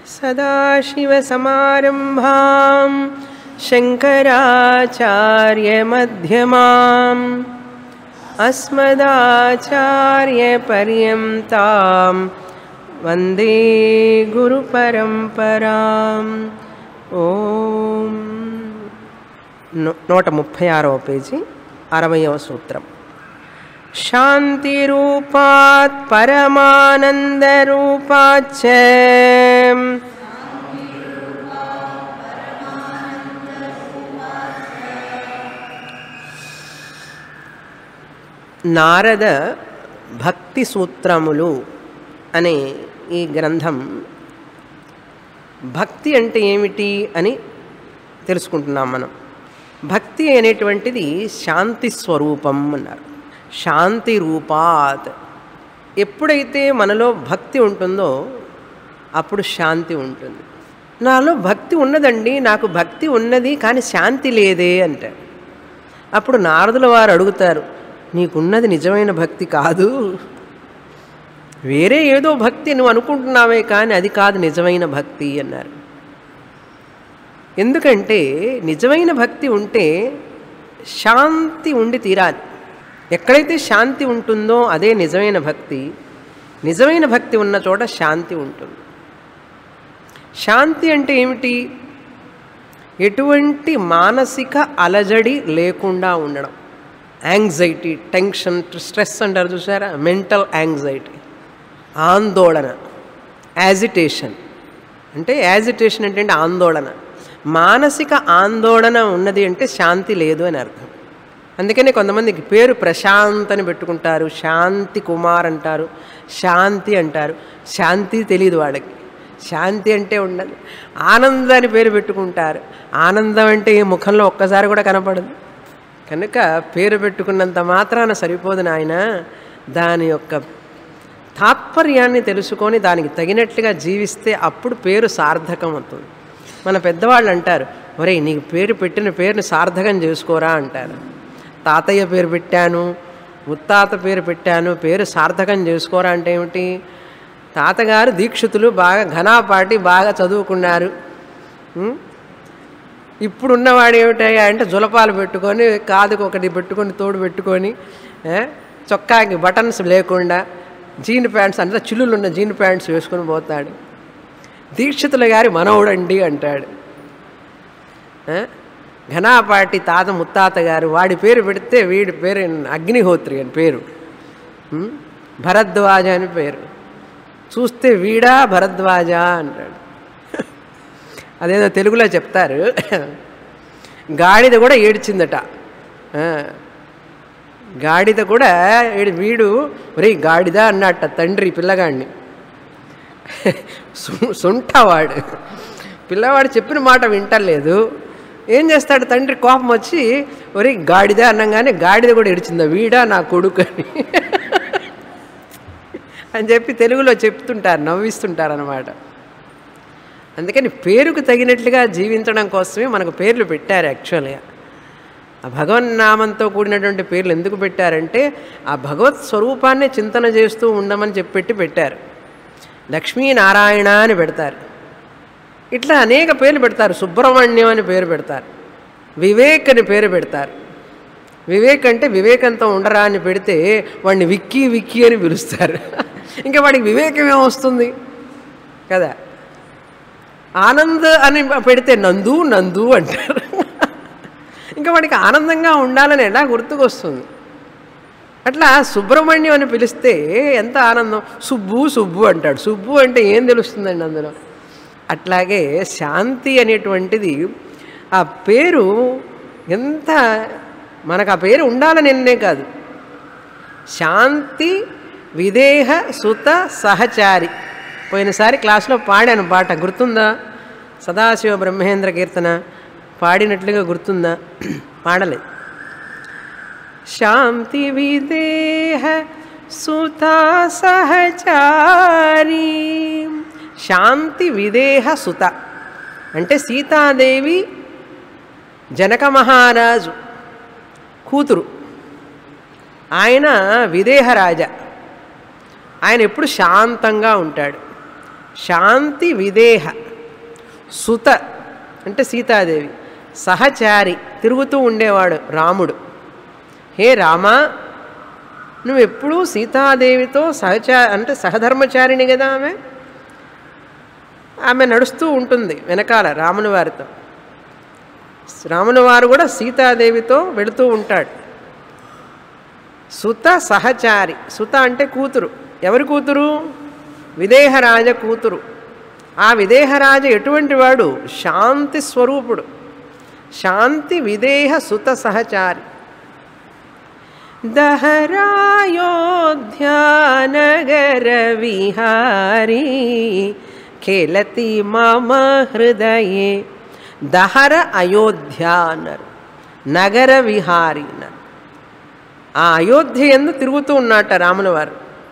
सदाशिवसमारम्भां शङ्कराचार्यमध्यमाम् अस्मदाचार्यपर्यन्तां वन्दे గురుపరంపరాం ఓం నూ- నూట ముప్పై ఆరవ పేజీ అరవయవ సూత్రం శాంతిరూపాత్ పరమానందరూపాచ్చ నారద భక్తి సూత్రములు అనే ఈ గ్రంథం భక్తి అంటే ఏమిటి అని తెలుసుకుంటున్నాం మనం భక్తి అనేటువంటిది శాంతి స్వరూపం అన్నారు శాంతి రూపాత్ ఎప్పుడైతే మనలో భక్తి ఉంటుందో అప్పుడు శాంతి ఉంటుంది నాలో భక్తి ఉన్నదండి నాకు భక్తి ఉన్నది కానీ శాంతి లేదే అంటారు అప్పుడు నారదుల వారు అడుగుతారు నీకున్నది నిజమైన భక్తి కాదు వేరే ఏదో భక్తి నువ్వు అనుకుంటున్నావే కానీ అది కాదు నిజమైన భక్తి అన్నారు ఎందుకంటే నిజమైన భక్తి ఉంటే శాంతి ఉండి తీరాలి ఎక్కడైతే శాంతి ఉంటుందో అదే నిజమైన భక్తి నిజమైన భక్తి ఉన్న చోట శాంతి ఉంటుంది శాంతి అంటే ఏమిటి ఎటువంటి మానసిక అలజడి లేకుండా ఉండడం యాంగ్జైటీ టెన్షన్ స్ట్రెస్ అంటారు చూసారా మెంటల్ యాంగ్జైటీ ఆందోళన యాజిటేషన్ అంటే యాజిటేషన్ అంటే ఏంటి? ఆందోళన మానసిక ఆందోళన ఉన్నది అంటే శాంతి లేదు అని అర్థం అందుకనే కొంతమందికి పేరు ప్రశాంత్ అని పెట్టుకుంటారు శాంతి కుమార్ అంటారు శాంతి అంటారు శాంతి తెలియదు వాళ్ళకి శాంతి అంటే ఉండదు ఆనందం అని పేరు పెట్టుకుంటారు ఆనందం అంటే ఈ ముఖంలో ఒక్కసారి కూడా కనపడదు కనుక పేరు పెట్టుకున్నంత మాత్రాన సరిపోదు నాయన దాని యొక్క తాత్పర్యాన్ని తెలుసుకొని దానికి తగినట్లుగా జీవిస్తే అప్పుడు పేరు సార్థకం అవుతుంది మన పెద్దవాళ్ళు అంటారు ఒరేయ్ నీకు పేరు పెట్టిన పేరుని సార్థకం చేసుకోరా అంటారు తాతయ్య పేరు పెట్టాను ముత్తాత పేరు పెట్టాను పేరు సార్థకం చేసుకోరా అంటే ఏమిటి తాతగారు దీక్షితులు బాగా ఘనాపాటి బాగా చదువుకున్నారు ఉం? ఇప్పుడున్నవాడు ఏమిటయ్యా అంటే జులపాలు పెట్టుకొని కాదుకు ఒకటి పెట్టుకొని తోడు పెట్టుకొని ఏ, చొక్కాకి బటన్స్ లేకుండా జీన్ ప్యాంట్స్ అంతా చిల్లులు ఉన్న జీన్ ప్యాంట్స్ వేసుకొని పోతాడు దీక్షితుల గారి మనవుడండి అంటాడు ఏ, ఘనాపాటి తాత ముత్తాత గారు వాడి పేరు పెడితే వీడి పేరు అగ్నిహోత్రి అని పేరు ఉం? భరద్వాజ అని పేరు చూస్తే వీడా భరద్వాజ అంటాడు అదేదో తెలుగులో చెప్తారు గాడిద కూడా ఏడ్చిందట ఆ, గాడిద కూడా ఏడు వీడు ఒరే గాడిద అన్నట్ట తండ్రి పిల్లగాడిని సు- సుంఠవాడు పిల్లవాడు చెప్పిన మాట వింటలేదు ఏం చేస్తాడు తండ్రి కోపం వచ్చి ఒరే గాడిద అన్నగానే గాడిద కూడా ఏడిచిందా వీడా నా కొడుకు అని అని చెప్పి తెలుగులో చెప్తుంటారు నవ్విస్తుంటారు అనమాట అందుకని పేరుకు తగినట్లుగా జీవించడం కోసమే మనకు పేర్లు పెట్టారు యాక్చువల్గా ఆ భగవన్నామంతో కూడినటువంటి పేర్లు ఎందుకు పెట్టారంటే ఆ భగవత్ స్వరూపాన్ని చింతన చేస్తూ ఉండమని చెప్పి పెట్టారు లక్ష్మీనారాయణ అని పెడతారు ఇట్లా అనేక పేర్లు పెడతారు సుబ్రహ్మణ్యం అని పేరు పెడతారు వివేక్ అని పేరు పెడతారు వివేక్ అంటే వివేకంతో ఉండరా అని పెడితే వాడిని విక్కీ విక్కీ అని పిలుస్తారు ఇంకా వాడికి వివేకం ఏమొస్తుంది కదా ఆనంద్ అని పెడితే నందు నందు అంటారు ఇంకా వాడికి ఆనందంగా ఉండాలని ఎలా గుర్తుకొస్తుంది అట్లా సుబ్రహ్మణ్యం అని పిలిస్తే ఎంత ఆనందం సుబ్బు సుబ్బు అంటాడు సుబ్బు అంటే ఏం తెలుస్తుందండి అందులో అట్లాగే శాంతి అనేటువంటిది ఆ పేరు ఎంత మనకు ఆ పేరు ఉండాలని ఎన్నే కాదు శాంతి విదేహ సుత సహచారి పోయినసారి క్లాస్లో పాడాను పాట గుర్తుందా సదాశివ బ్రహ్మేంద్ర కీర్తన పాడినట్లుగా గుర్తుందా పాడలేదు శాంతి విదేహ సుతా సహచారి శాంతి విదేహ సుత అంటే సీతాదేవి జనక మహారాజు కూతురు ఆయన విదేహరాజ ఆయన ఎప్పుడు శాంతంగా ఉంటాడు శాంతి విదేహ సుత అంటే సీతాదేవి సహచారి తిరుగుతూ ఉండేవాడు రాముడు హే రామా నువ్వు ఎప్పుడూ సీతాదేవితో సహచా అంటే సహధర్మచారిణి కదా ఆమె ఆమె నడుస్తూ ఉంటుంది వెనకాల రాముని వారితో రాముని వారు కూడా సీతాదేవితో వెళుతూ ఉంటాడు సుత సహచారి సుత అంటే కూతురు ఎవరి కూతురు విదేహరాజ కూతురు ఆ విదేహరాజ ఎటువంటి వాడు శాంతి స్వరూపుడు శాంతి విదేహ సుత సహచారి దహరాయోధ్యానగర విహారీ ఖేలతి మమ హృదయే దహర అయోధ్య అన్నారు నగర విహారీ అన్నారు ఆ అయోధ్య ఎందు తిరుగుతూ ఉన్నట్ట రాముల వారు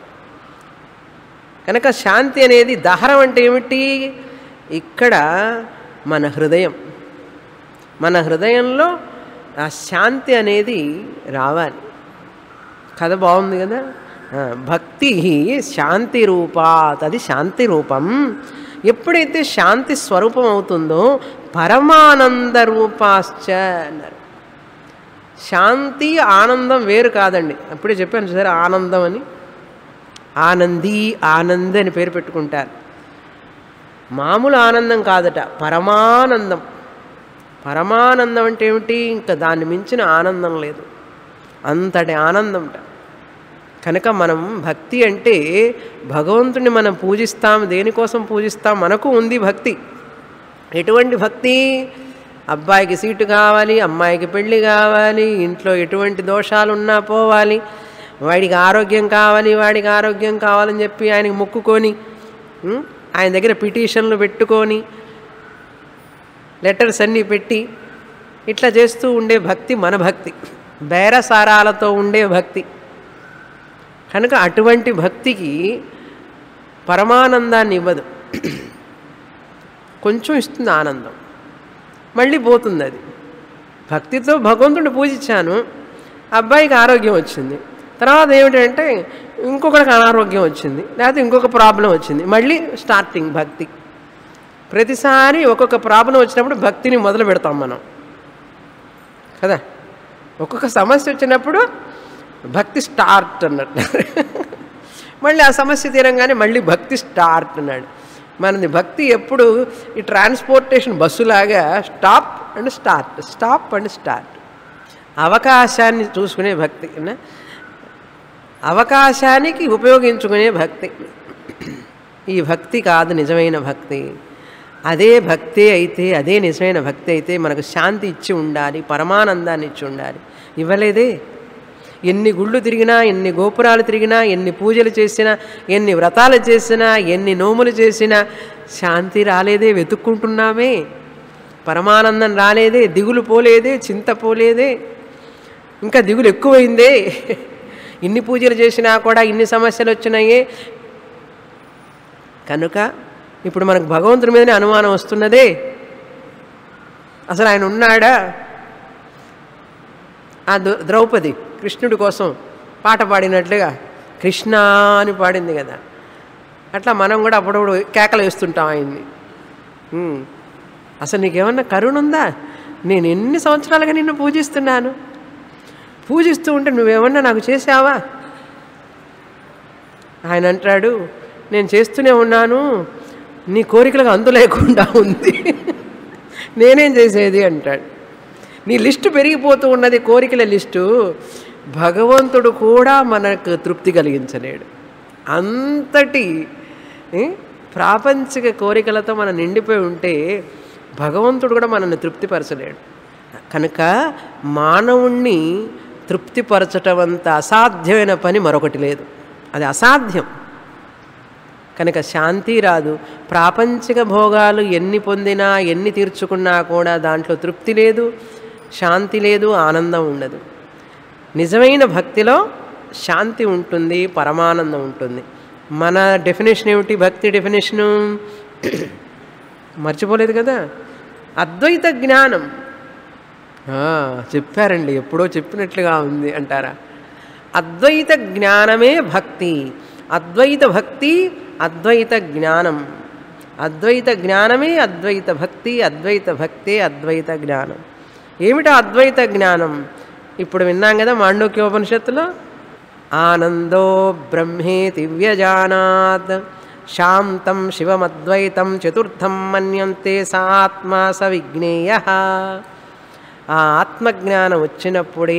కనుక శాంతి అనేది దహరం అంటే ఏమిటి ఇక్కడ మన హృదయం మన హృదయంలో ఆ శాంతి అనేది రావాలి కథ బాగుంది కదా ఆ, భక్తి శాంతి రూపాత్ అది శాంతి రూపం ఎప్పుడైతే శాంతి స్వరూపం అవుతుందో పరమానంద రూపాశ్చ అన్నారు శాంతి ఆనందం వేరు కాదండి అప్పుడే చెప్పాను చూసారా ఆనందం అని ఆనంది ఆనంద్ అని పేరు పెట్టుకుంటారు మామూలు ఆనందం కాదట పరమానందం పరమానందం అంటే ఏమిటి ఇంకా దాన్ని మించిన ఆనందం లేదు అంతటి ఆనందంట కనుక మనం భక్తి అంటే భగవంతుని మనం పూజిస్తాం దేనికోసం పూజిస్తాం మనకు ఉంది భక్తి ఎటువంటి భక్తి అబ్బాయికి సీటు కావాలి అమ్మాయికి పెళ్ళి కావాలి ఇంట్లో ఎటువంటి దోషాలు ఉన్నా పోవాలి వాడికి ఆరోగ్యం కావాలి వాడికి ఆరోగ్యం కావాలని చెప్పి ఆయనకి మొక్కుకొని ఉం, ఆయన దగ్గర పిటిషన్లు పెట్టుకొని లెటర్స్ అన్నీ పెట్టి ఇట్లా చేస్తూ ఉండే భక్తి మన భక్తి బేరసారాలతో ఉండే భక్తి కనుక అటువంటి భక్తికి పరమానందాన్ని ఇవ్వదు కొంచెం ఇస్తుంది ఆనందం మళ్ళీ పోతుంది అది భక్తితో భగవంతుడిని పూజించాను అబ్బాయికి ఆరోగ్యం వచ్చింది తర్వాత ఏమిటంటే ఇంకొకరికి అనారోగ్యం వచ్చింది లేకపోతే ఇంకొక ప్రాబ్లం వచ్చింది మళ్ళీ స్టార్టింగ్ భక్తి ప్రతిసారి ఒక్కొక్క ప్రాబ్లం వచ్చినప్పుడు భక్తిని మొదలు పెడతాం మనం కదా ఒక్కొక్క సమస్య వచ్చినప్పుడు భక్తి స్టార్ట్ అన్నట్టు మళ్ళీ ఆ సమస్య తీరంగానే మళ్ళీ భక్తి స్టార్ట్ అన్నాడు మనది భక్తి ఎప్పుడు ఈ ట్రాన్స్పోర్టేషన్ బస్సులాగా stop and start stop and start అవకాశాన్ని చూసుకునే భక్తి నా? అవకాశానికి ఉపయోగించుకునే భక్తి ఈ భక్తి కాదు నిజమైన భక్తి అదే భక్తి అయితే అదే నిజమైన భక్తి అయితే మనకు శాంతి ఇచ్చి ఉండాలి పరమానందాన్ని ఇచ్చి ఉండాలి ఇవ్వలేదే ఎన్ని గుళ్ళు తిరిగినా ఎన్ని గోపురాలు తిరిగినా ఎన్ని పూజలు చేసినా ఎన్ని వ్రతాలు చేసినా ఎన్ని నోములు చేసినా శాంతి రాలేదే వెతుక్కుంటున్నామే పరమానందం రాలేదే దిగులు పోలేదే చింత పోలేదే ఇంకా దిగులు ఎక్కువైందే ఇన్ని పూజలు చేసినా కూడా ఇన్ని సమస్యలు వచ్చినాయే కనుక ఇప్పుడు మనకు భగవంతుడి మీదనే అనుమానం వస్తున్నదే అసలు ఆయన ఉన్నాడా ఆ ద్రౌ- ద్రౌపది కృష్ణుడి కోసం పాట పాడినట్లుగా కృష్ణ అని పాడింది కదా అట్లా మనం కూడా అప్పుడప్పుడు కేకలు వేస్తుంటాం ఆయన్ని ఉమ్. అసలు నీకేమన్నా కరుణ ఉందా నేను ఎన్ని సంవత్సరాలుగా నిన్ను పూజిస్తున్నాను పూజిస్తూ ఉంటే నువ్వేమన్నా నాకు చేసావా ఆయన అంటాడు నేను చేస్తూనే ఉన్నాను నీ కోరికలకు అంతు లేకుండా ఉంది నేనేం చేసేది అంటాడు నీ లిస్టు పెరిగిపోతూ ఉన్నది కోరికల లిస్టు భగవంతుడు కూడా మనకు తృప్తి కలిగించలేడు అంతటి ఏ, ప్రాపంచిక కోరికలతో మనం నిండిపోయి ఉంటే భగవంతుడు కూడా మనల్ని తృప్తిపరచలేడు కనుక మానవుణ్ణి తృప్తిపరచటం అంత అసాధ్యమైన పని మరొకటి లేదు అది అసాధ్యం కనుక శాంతి రాదు ప్రాపంచిక భోగాలు ఎన్ని పొందినా ఎన్ని తీర్చుకున్నా కూడా దాంట్లో తృప్తి లేదు శాంతి లేదు ఆనందం ఉండదు నిజమైన భక్తిలో శాంతి ఉంటుంది పరమానందం ఉంటుంది మన డెఫినేషన్ ఏమిటి భక్తి డెఫినేషను మర్చిపోలేదు కదా అద్వైత జ్ఞానం ఆ, చెప్పారండి ఎప్పుడో చెప్పినట్లుగా ఉంది అంటారా అద్వైత జ్ఞానమే భక్తి అద్వైత భక్తి అద్వైత జ్ఞానం అద్వైత జ్ఞానమే అద్వైత భక్తి అద్వైత భక్తే అద్వైత జ్ఞానం ఏమిటా అద్వైత జ్ఞానం ఇప్పుడు విన్నాం కదా మాండూక్యోపనిషత్తులో ఆనందో బ్రహ్మేతి వ్యజానాత్ శాంతం శివమద్వైతం చతుర్థం మన్యంతే సా ఆత్మా స విజ్ఞేయ ఆ ఆత్మజ్ఞానం వచ్చినప్పుడే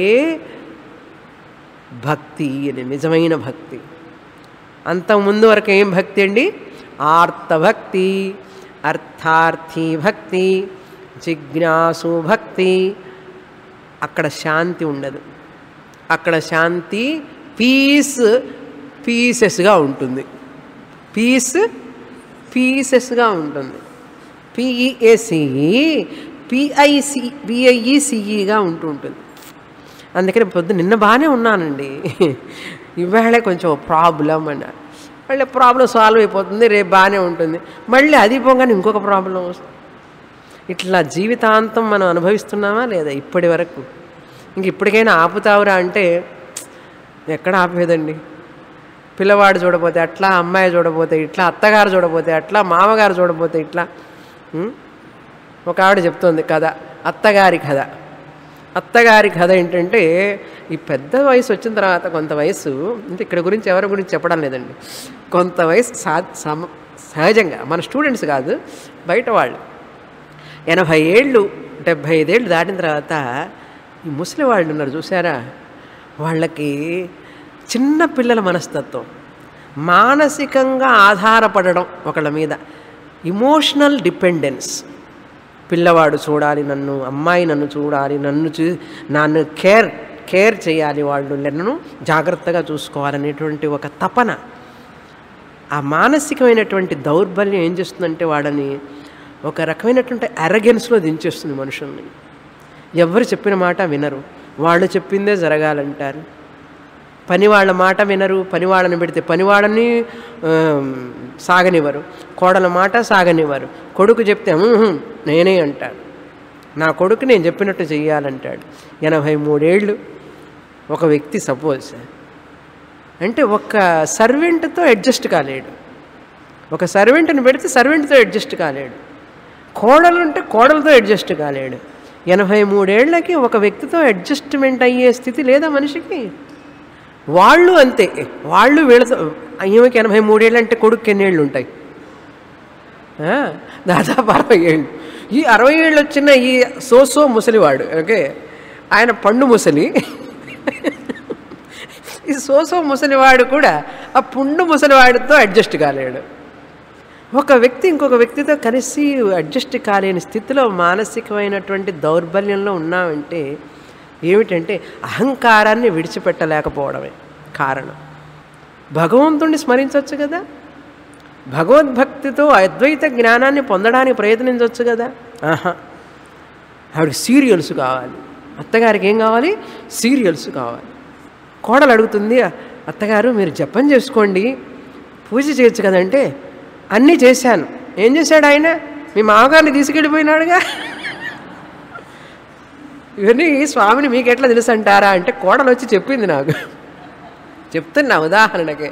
భక్తి అని నిజమైన భక్తి అంతకుముందు వరకు ఏం భక్తి అండి ఆర్తభక్తి అర్థార్థి భక్తి జిజ్ఞాసు భక్తి అక్కడ శాంతి ఉండదు అక్కడ శాంతి పీస్ పీసెస్గా ఉంటుంది పీస్ పీసెస్గా ఉంటుంది పిఈఏసిఈ పిఐసి పిఐఈసిఈగా ఉంటూ ఉంటుంది అందుకని పొద్దు నిన్న బాగానే ఉన్నానండి ఇవాళే కొంచెం ప్రాబ్లం అన్నారు మళ్ళీ ప్రాబ్లం సాల్వ్ అయిపోతుంది రేపు బాగానే ఉంటుంది మళ్ళీ అది పోగానే ఇంకొక ప్రాబ్లం వస్తుంది ఇట్లా జీవితాంతం మనం అనుభవిస్తున్నామా లేదా ఇప్పటి వరకు ఇంక ఇప్పటికైనా ఆపుతావురా అంటే ఎక్కడ ఆపేదండి పిల్లవాడు చూడపోతే అట్లా అమ్మాయి చూడపోతే ఇట్లా అత్తగారు చూడపోతే అట్లా మామగారు చూడపోతే ఇట్లా ఉం? ఒక ఆవిడ చెప్తోంది కథ అత్తగారి కథ అత్తగారి కథ ఏంటంటే ఈ పెద్ద వయసు వచ్చిన తర్వాత కొంత వయసు అంటే ఇక్కడ గురించి ఎవరి గురించి చెప్పడం లేదండి కొంత వయసు సా సమ సహజంగా మన స్టూడెంట్స్ కాదు బయట వాళ్ళు ఎనభై ఏళ్ళు డెబ్భై ఐదేళ్ళు దాటిన తర్వాత ఈ ముసలి వాళ్ళు ఉన్నారు చూసారా వాళ్ళకి చిన్న పిల్లల మనస్తత్వం మానసికంగా ఆధారపడడం ఒకళ్ళ మీద ఇమోషనల్ డిపెండెన్స్ పిల్లవాడు చూడాలి నన్ను అమ్మాయి నన్ను చూడాలి నన్ను చూ నన్ను కేర్ కేర్ చేయాలి వాళ్ళు నన్ను జాగ్రత్తగా చూసుకోవాలనేటువంటి ఒక తపన ఆ మానసికమైనటువంటి దౌర్బల్యం ఏం చేస్తుందంటే వాడని ఒక రకమైనటువంటి అరగెన్స్లో దించేస్తుంది మనుషుల్ని ఎవరు చెప్పిన మాట వినరు వాళ్ళు చెప్పిందే జరగాలంటారు పని వాళ్ళ మాట వినరు పని వాళ్ళని పెడితే పని వాళ్ళని ఆ, సాగనివ్వరు కోడల మాట సాగనివ్వరు కొడుకు చెప్తే "ఉహుం, నేనే అంటాడు నా కొడుకు నేను చెప్పినట్టు చెయ్యాలంటాడు ఎనభై మూడేళ్ళు ఒక వ్యక్తి సపోజ్ అంటే ఒక సర్వెంట్తో అడ్జస్ట్ కాలేడు ఒక సర్వెంట్ని పెడితే సర్వెంట్తో అడ్జస్ట్ కాలేడు కోడలు అంటే కోడలతో అడ్జస్ట్ కాలేడు ఎనభై మూడేళ్లకి ఒక వ్యక్తితో అడ్జస్ట్మెంట్ అయ్యే స్థితి లేదా మనిషికి వాళ్ళు అంతే వాళ్ళు వీళ్ళతో ఈమెకి ఎనభై మూడేళ్ళు అంటే కొడుకు ఎన్నేళ్ళు ఉంటాయి ఆ, దాదాపు అరవై ఏళ్ళు ఈ అరవై ఏళ్ళు వచ్చిన ఈ సోసో ముసలివాడు ఓకే ఆయన పండు ముసలి ఈ సోసో ముసలివాడు కూడా ఆ పుండు ముసలివాడితో అడ్జస్ట్ కాలేడు ఒక వ్యక్తి ఇంకొక వ్యక్తితో కలిసి అడ్జస్ట్ కాలేని స్థితిలో మానసికమైనటువంటి దౌర్బల్యంలో ఉన్నామంటే ఏమిటంటే అహంకారాన్ని విడిచిపెట్టలేకపోవడమే కారణం భగవంతుణ్ణి స్మరించవచ్చు కదా భగవద్భక్తితో అద్వైత జ్ఞానాన్ని పొందడానికి ప్రయత్నించవచ్చు కదా ఆహా ఆవిడకి సీరియల్స్ కావాలి అత్తగారికి ఏం కావాలి సీరియల్స్ కావాలి కోడలు అడుగుతుంది అత్తగారు మీరు జపం చేసుకోండి పూజ చేయొచ్చు కదంటే అన్నీ చేశాను ఏం చేశాడు ఆయన మీ మామగారిని తీసుకెళ్ళిపోయినాడుగా ఇవన్నీ స్వామిని మీకు ఎట్లా తెలుసు అంటారా అంటే కోడలు వచ్చి చెప్పింది నాకు చెప్తున్నా ఉదాహరణకి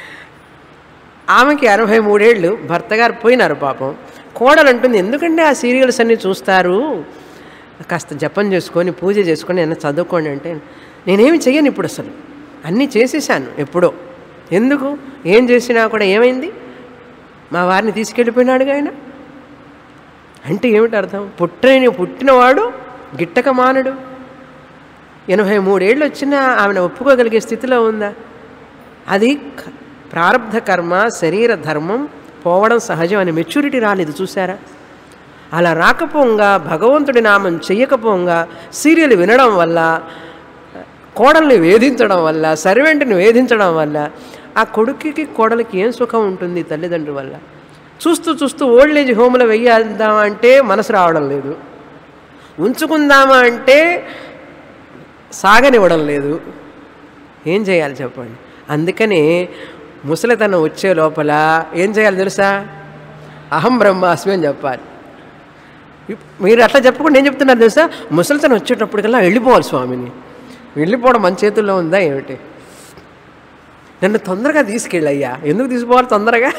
ఆమెకి అరవై మూడేళ్ళు భర్త గారు పోయినారు పాపం కోడలు అంటుంది ఎందుకంటే ఆ సీరియల్స్ అన్నీ చూస్తారు కాస్త జపం చేసుకొని పూజ చేసుకొని ఏమైనా చదువుకోండి అంటే నేనేమి చెయ్యను ఇప్పుడు అసలు అన్నీ చేసేసాను ఎప్పుడో ఎందుకు ఏం చేసినా కూడా ఏమైంది మా వారిని తీసుకెళ్ళిపోయినాడుగా ఆయన అంటే ఏమిటి అర్థం పుట్టిన పుట్టినవాడు గిట్టక మానడు ఎనభై మూడేళ్ళు వచ్చినా ఆమెను ఒప్పుకోగలిగే స్థితిలో ఉందా అది క- ప్రారంధ కర్మ శరీర ధర్మం పోవడం సహజం అని మెచ్యూరిటీ రాలేదు చూసారా అలా రాకపోంగా భగవంతుడి నామం చెయ్యకపోంగా సీరియల్ వినడం వల్ల కోడల్ని వేధించడం వల్ల సర్వెంట్ని వేధించడం వల్ల ఆ కొడుకుకి కోడలికి ఏం సుఖం ఉంటుంది తల్లిదండ్రుల వల్ల చూస్తూ చూస్తూ ఓల్డ్ ఏజ్ హోమ్లో వెయ్యేద్దామంటే మనసు రావడం లేదు ఉంచుకుందామా అంటే సాగనివ్వడం లేదు ఏం చేయాలి చెప్పండి అందుకని ముసలితనం వచ్చే లోపల ఏం చేయాలి తెలుసా అహం బ్రహ్మాస్మి అని చెప్పాలి ఇప్- మీరు అట్లా చెప్పకుండా ఏం చెప్తున్నారు తెలుసా ముసలితనం వచ్చేటప్పటికల్లా వెళ్ళిపోవాలి స్వామిని వెళ్ళిపోవడం మన చేతుల్లో ఉందా ఏమిటి నన్ను తొందరగా తీసుకెళ్ళయ్యా ఎందుకు తీసుకోవాలి తొందరగా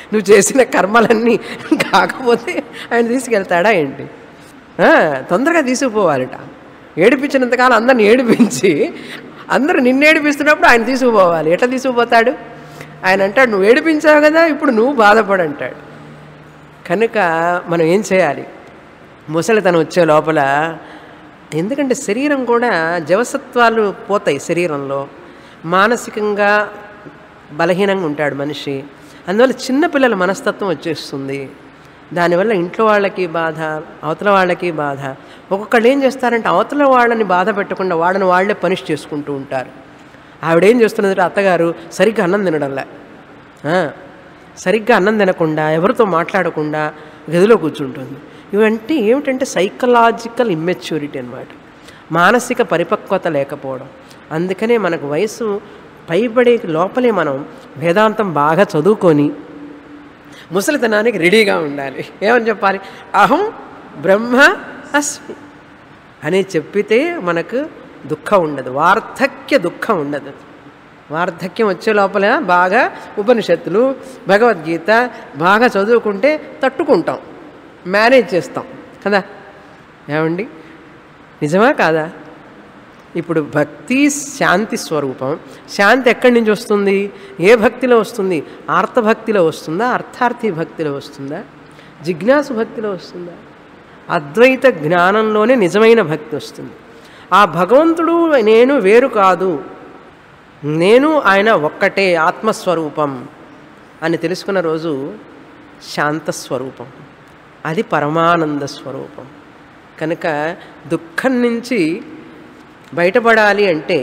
నువ్వు చేసిన కర్మలన్నీ కాకపోతే ఆయన తీసుకెళ్తాడా ఏంటి ఆ, తొందరగా తీసుకుపోవాలిట ఏడిపించినంతకాలం అందరిని ఏడిపించి అందరూ నిన్ను ఏడిపిస్తున్నప్పుడు ఆయన తీసుకుపోవాలి ఎట్లా తీసుకుపోతాడు ఆయన అంటాడు నువ్వు ఏడిపించావు కదా ఇప్పుడు నువ్వు బాధపడంటాడు కనుక మనం ఏం చేయాలి ముసలితనం వచ్చే లోపల ఎందుకంటే శరీరం కూడా జవసత్వాలు పోతాయి శరీరంలో మానసికంగా బలహీనంగా ఉంటాడు మనిషి అందువల్ల చిన్నపిల్లల మనస్తత్వం వచ్చేస్తుంది దానివల్ల ఇంట్లో వాళ్ళకి బాధ అవతల వాళ్ళకి బాధ ఒక్కొక్కళ్ళు ఏం చేస్తారంటే అవతల వాళ్ళని బాధ పెట్టకుండా వాళ్ళని వాళ్ళే పనిష్ చేసుకుంటూ ఉంటారు ఆవిడేం చేస్తున్నది అత్తగారు సరిగ్గా అన్నం తినడంలే ఆ, సరిగ్గా అన్నం తినకుండా ఎవరితో మాట్లాడకుండా గదిలో కూర్చుంటుంది ఇవంటే ఏమిటంటే సైకలాజికల్ ఇమ్మెచ్యూరిటీ అన్నమాట మానసిక పరిపక్వత లేకపోవడం అందుకనే మనకు వయసు పైబడే లోపలే మనం వేదాంతం బాగా చదువుకొని ముసలితనానికి రెడీగా ఉండాలి ఏమని చెప్పాలి అహం బ్రహ్మ అస్మి అని చెప్పితే మనకు దుఃఖం ఉండదు వార్ధక్య దుఃఖం ఉండదు వార్ధక్యం వచ్చే లోపల బాగా ఉపనిషత్తులు భగవద్గీత బాగా చదువుకుంటే తట్టుకుంటాం మేనేజ్ చేస్తాం కదా ఏమండి నిజమా కాదా ఇప్పుడు భక్తి శాంతి స్వరూపం శాంతి ఎక్కడి నుంచి వస్తుంది ఏ భక్తిలో వస్తుంది ఆర్తభక్తిలో వస్తుందా అర్థార్థి భక్తిలో వస్తుందా జిజ్ఞాసు భక్తిలో వస్తుందా అద్వైత జ్ఞానంలోనే నిజమైన భక్తి వస్తుంది ఆ భగవంతుడు నేను వేరు కాదు నేను ఆయన ఒక్కటే ఆత్మస్వరూపం అని తెలుసుకున్న రోజు శాంతస్వరూపం అది పరమానంద స్వరూపం కనుక దుఃఖం నుంచి బయటపడాలి అంటే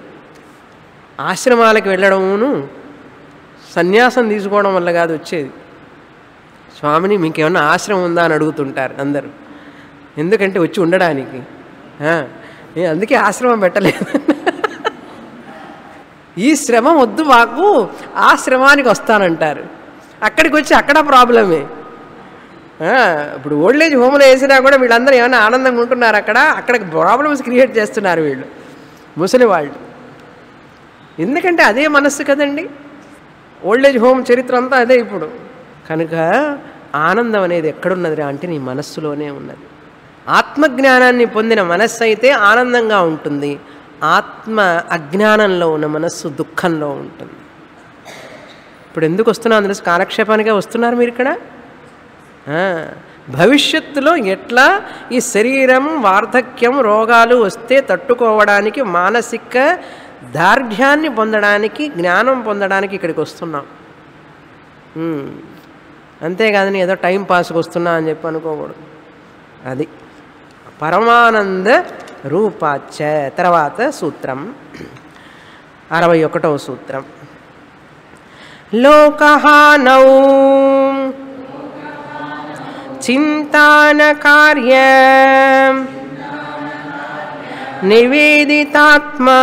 ఆశ్రమాలకు వెళ్ళడమును సన్యాసం తీసుకోవడం వల్ల కాదు వచ్చేది స్వామిని మీకేమన్నా ఆశ్రమం ఉందా అని అడుగుతుంటారు అందరూ ఎందుకంటే వచ్చి ఉండడానికి ఆ, నేను అందుకే ఆశ్రమం పెట్టలేదు ఈ శ్రమ వద్దు మాకు ఆ శ్రమానికి వస్తానంటారు అక్కడికి వచ్చి అక్కడ ప్రాబ్లమే ఆ, ఇప్పుడు ఓల్డ్ ఏజ్ హోమ్లో వేసినా కూడా వీళ్ళందరూ ఏమైనా ఆనందంగా ఉంటున్నారు అక్కడ అక్కడికి ప్రాబ్లమ్స్ క్రియేట్ చేస్తున్నారు వీళ్ళు ముసలి వాళ్ళు ఎందుకంటే అదే మనస్సు కదండి ఓల్డ్ ఏజ్ హోమ్ చరిత్ర అంతా అదే ఇప్పుడు కనుక ఆనందం అనేది ఎక్కడున్నదిరా అంటే నీ మనస్సులోనే ఉన్నది ఆత్మజ్ఞానాన్ని పొందిన మనస్సు అయితే ఆనందంగా ఉంటుంది ఆత్మ అజ్ఞానంలో ఉన్న మనస్సు దుఃఖంలో ఉంటుంది ఇప్పుడు ఎందుకు వస్తున్నాను తెలుసు కాలక్షేపానికే వస్తున్నారు మీరు ఇక్కడ ఆ, భవిష్యత్తులో ఎట్లా ఈ శరీరం వార్ధక్యం రోగాలు వస్తే తట్టుకోవడానికి మానసిక దార్ఢ్యాన్ని పొందడానికి జ్ఞానం పొందడానికి ఇక్కడికి వస్తున్నాం ఉమ్. అంతేకాదని ఏదో టైం పాస్కి వస్తున్నా అని చెప్పి అనుకోకూడదు అది పరమానంద రూపాచ తర్వాత సూత్రం అరవై ఒకటవ సూత్రం లోకహానౌ చింతాన కార్య నివేదితాత్మా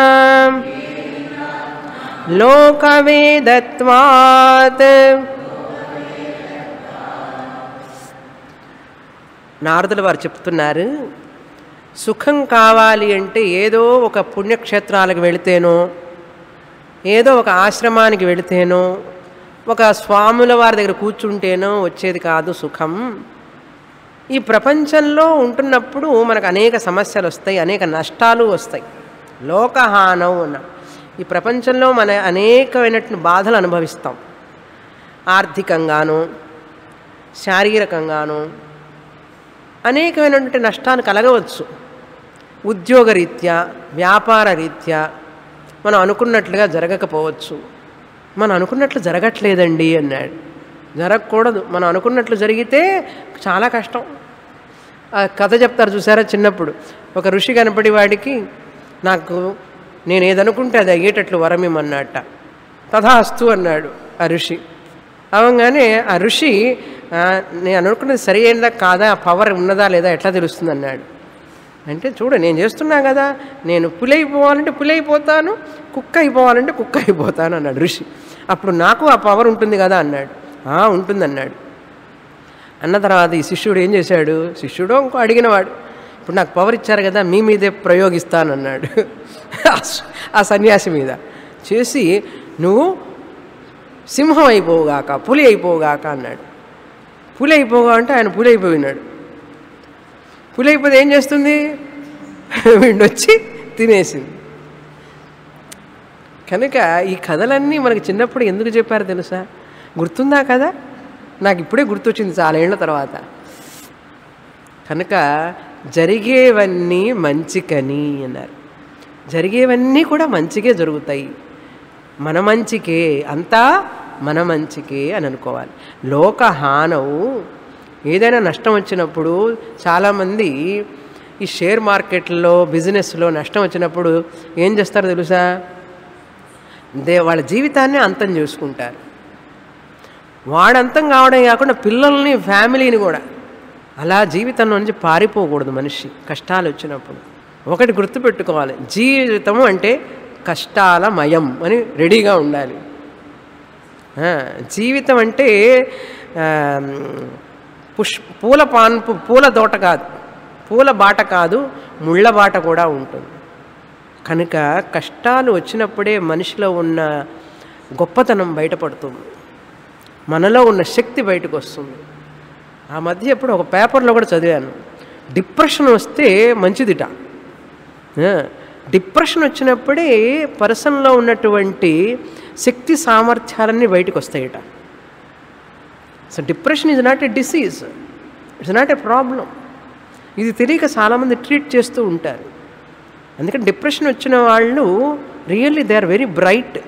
లోకవేదత్వాత్ నారదుల వారు చెప్తున్నారు సుఖం కావాలి అంటే ఏదో ఒక పుణ్యక్షేత్రాలకు వెళితేనో ఏదో ఒక ఆశ్రమానికి వెళితేనో ఒక స్వాముల వారి దగ్గర కూర్చుంటేనో వచ్చేది కాదు సుఖం ఈ ప్రపంచంలో ఉంటున్నప్పుడు మనకు అనేక సమస్యలు వస్తాయి అనేక నష్టాలు వస్తాయి లోకహానం అన్న ఈ ప్రపంచంలో మన అనేకమైనటువంటి బాధలు అనుభవిస్తాం ఆర్థికంగాను శారీరకంగాను అనేకమైనటువంటి నష్టాలు కలగవచ్చు ఉద్యోగరీత్యా వ్యాపార రీత్యా మనం అనుకున్నట్లుగా జరగకపోవచ్చు మనం అనుకున్నట్లు జరగట్లేదండి అన్నాడు జరగకూడదు మనం అనుకున్నట్లు జరిగితే చాలా కష్టం ఆ కథ చెప్తారు చూసారా చిన్నప్పుడు ఒక ఋషి కనపడి వాడికి నాకు నేను ఏదనుకుంటే అది అయ్యేటట్లు వరమిమ్మన్నట్ట తథాస్తు అన్నాడు ఆ ఋషి అవగానే ఆ ఋషి "ఆ, నేను అనుకున్నది సరి అయిందా కాదా ఆ పవర్ ఉన్నదా లేదా ఎట్లా తెలుస్తుంది అన్నాడు అంటే చూడు నేను చేస్తున్నా కదా నేను పులి అయిపోవాలంటే పులి అయిపోతాను కుక్క అయిపోవాలంటే కుక్క అయిపోతాను అన్నాడు ఋషి అప్పుడు నాకు ఆ పవర్ ఉంటుంది కదా అన్నాడు "ఆ, ఉంటుంది అన్నాడు అన్న తర్వాత ఈ శిష్యుడు ఏం చేశాడు శిష్యుడు ఇంకో అడిగినవాడు ఇప్పుడు నాకు పవర్ ఇచ్చారు కదా మీ మీదే ప్రయోగిస్తానన్నాడు ఆ స- ఆ సన్యాసి మీద చేసి నువ్వు సింహం అయిపోగాక పులి అయిపోగాక అన్నాడు పులి అయిపోగా అంటే ఆయన పులి అయిపోయినాడు పులి అయిపోతే ఏం చేస్తుంది వీడొచ్చి తినేసింది కనుక ఈ కథలన్నీ మనకి చిన్నప్పుడు ఎందుకు చెప్పారు తెలుసా గుర్తుందా కదా నాకు ఇప్పుడే గుర్తొచ్చింది చాలా ఏళ్ళ తర్వాత కనుక జరిగేవన్నీ మంచికని అన్నారు జరిగేవన్నీ కూడా మంచికే జరుగుతాయి మన మంచికే అంతా మన మంచికే అని అనుకోవాలి లోకహానవు ఏదైనా నష్టం వచ్చినప్పుడు చాలామంది ఈ షేర్ మార్కెట్లో బిజినెస్లో నష్టం వచ్చినప్పుడు ఏం చేస్తారో తెలుసా దే వాళ్ళ జీవితాన్ని అంతం చేసుకుంటారు వాడంతం కావడం కాకుండా పిల్లల్ని ఫ్యామిలీని కూడా అలా జీవితం నుంచి పారిపోకూడదు మనిషి కష్టాలు వచ్చినప్పుడు ఒకటి గుర్తుపెట్టుకోవాలి జీవితం అంటే కష్టాలమయం అని రెడీగా ఉండాలి ఆ, జీవితం అంటే ఆ, పుష్ పూల పాన్పు పూల దోట కాదు పూల బాట కాదు ముళ్ళ బాట కూడా ఉంటుంది కనుక కష్టాలు వచ్చినప్పుడే మనిషిలో ఉన్న గొప్పతనం బయటపడుతుంది మనలో ఉన్న శక్తి బయటకు వస్తుంది ఆ మధ్య ఎప్పుడు ఒక పేపర్లో కూడా చదివాను డిప్రెషన్ వస్తే మంచిదిట ఆ, డిప్రెషన్ వచ్చినప్పుడే పర్సన్లో ఉన్నటువంటి శక్తి సామర్థ్యాలన్నీ బయటకు వస్తాయట so depression is not a disease it's not a problem ఇది తెలియక చాలామంది ట్రీట్ చేస్తూ ఉంటారు అందుకని డిప్రెషన్ వచ్చిన వాళ్ళు really they are very bright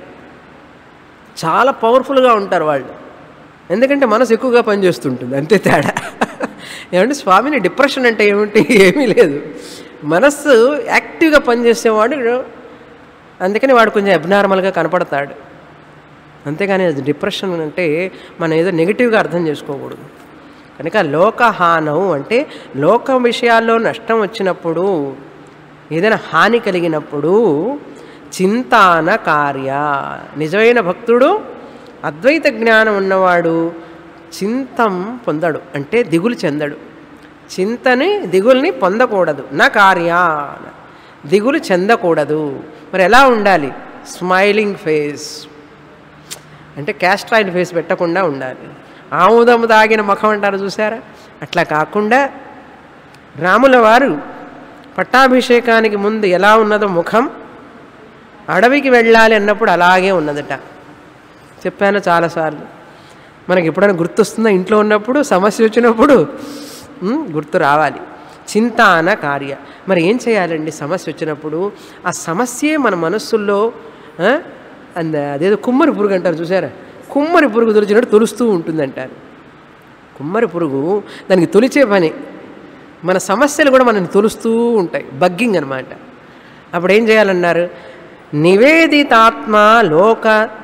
చాలా పవర్ఫుల్గా ఉంటారు వాళ్ళు ఎందుకంటే మనసు ఎక్కువగా పనిచేస్తుంటుంది అంతే తేడా ఏమంటే స్వామిని డిప్రెషన్ అంటే ఏమిటి ఏమీ లేదు మనస్సు యాక్టివ్గా పనిచేసేవాడు అందుకని వాడు కొంచెం అబ్నార్మల్గా కనపడతాడు అంతేగాని అది డిప్రెషన్ అంటే మనం ఏదో నెగిటివ్గా అర్థం చేసుకోకూడదు కనుక లోకహానం అంటే లోక విషయాల్లో నష్టం వచ్చినప్పుడు ఏదైనా హాని కలిగినప్పుడు చింతాన కార్య నిజమైన భక్తుడు అద్వైత జ్ఞానం ఉన్నవాడు చింతం పొందడు అంటే దిగులు చెందడు చింతని దిగుల్ని పొందకూడదు నా కార్య దిగులు చెందకూడదు మరి ఎలా ఉండాలి స్మైలింగ్ ఫేస్ అంటే క్యాస్ట్రాయిల్ ఫేస్ పెట్టకుండా ఉండాలి ఆముదము దాగిన ముఖం అంటారు చూసారా అట్లా కాకుండా రాముల వారు పట్టాభిషేకానికి ముందు ఎలా ఉన్నదో ముఖం అడవికి వెళ్ళాలి అన్నప్పుడు అలాగే ఉన్నదట చెప్పాను చాలాసార్లు మనకి ఎప్పుడైనా గుర్తొస్తుందా ఇంట్లో ఉన్నప్పుడు సమస్య వచ్చినప్పుడు ఉమ్, గుర్తు రావాలి చింతాన కార్య మరి ఏం చేయాలండి సమస్య వచ్చినప్పుడు ఆ సమస్యే మన మనస్సుల్లో ఆ, అంద అదేదో కుమ్మరి పురుగు అంటారు చూసారా కుమ్మరి పురుగు తొలిచినట్టు తొలుస్తూ ఉంటుందంటారు కుమ్మరి పురుగు దానికి తొలిచే పని మన సమస్యలు కూడా మనల్ని తొలుస్తూ ఉంటాయి బగ్గింగ్ అనమాట అప్పుడు ఏం చేయాలన్నారు నివేదితాత్మ లోక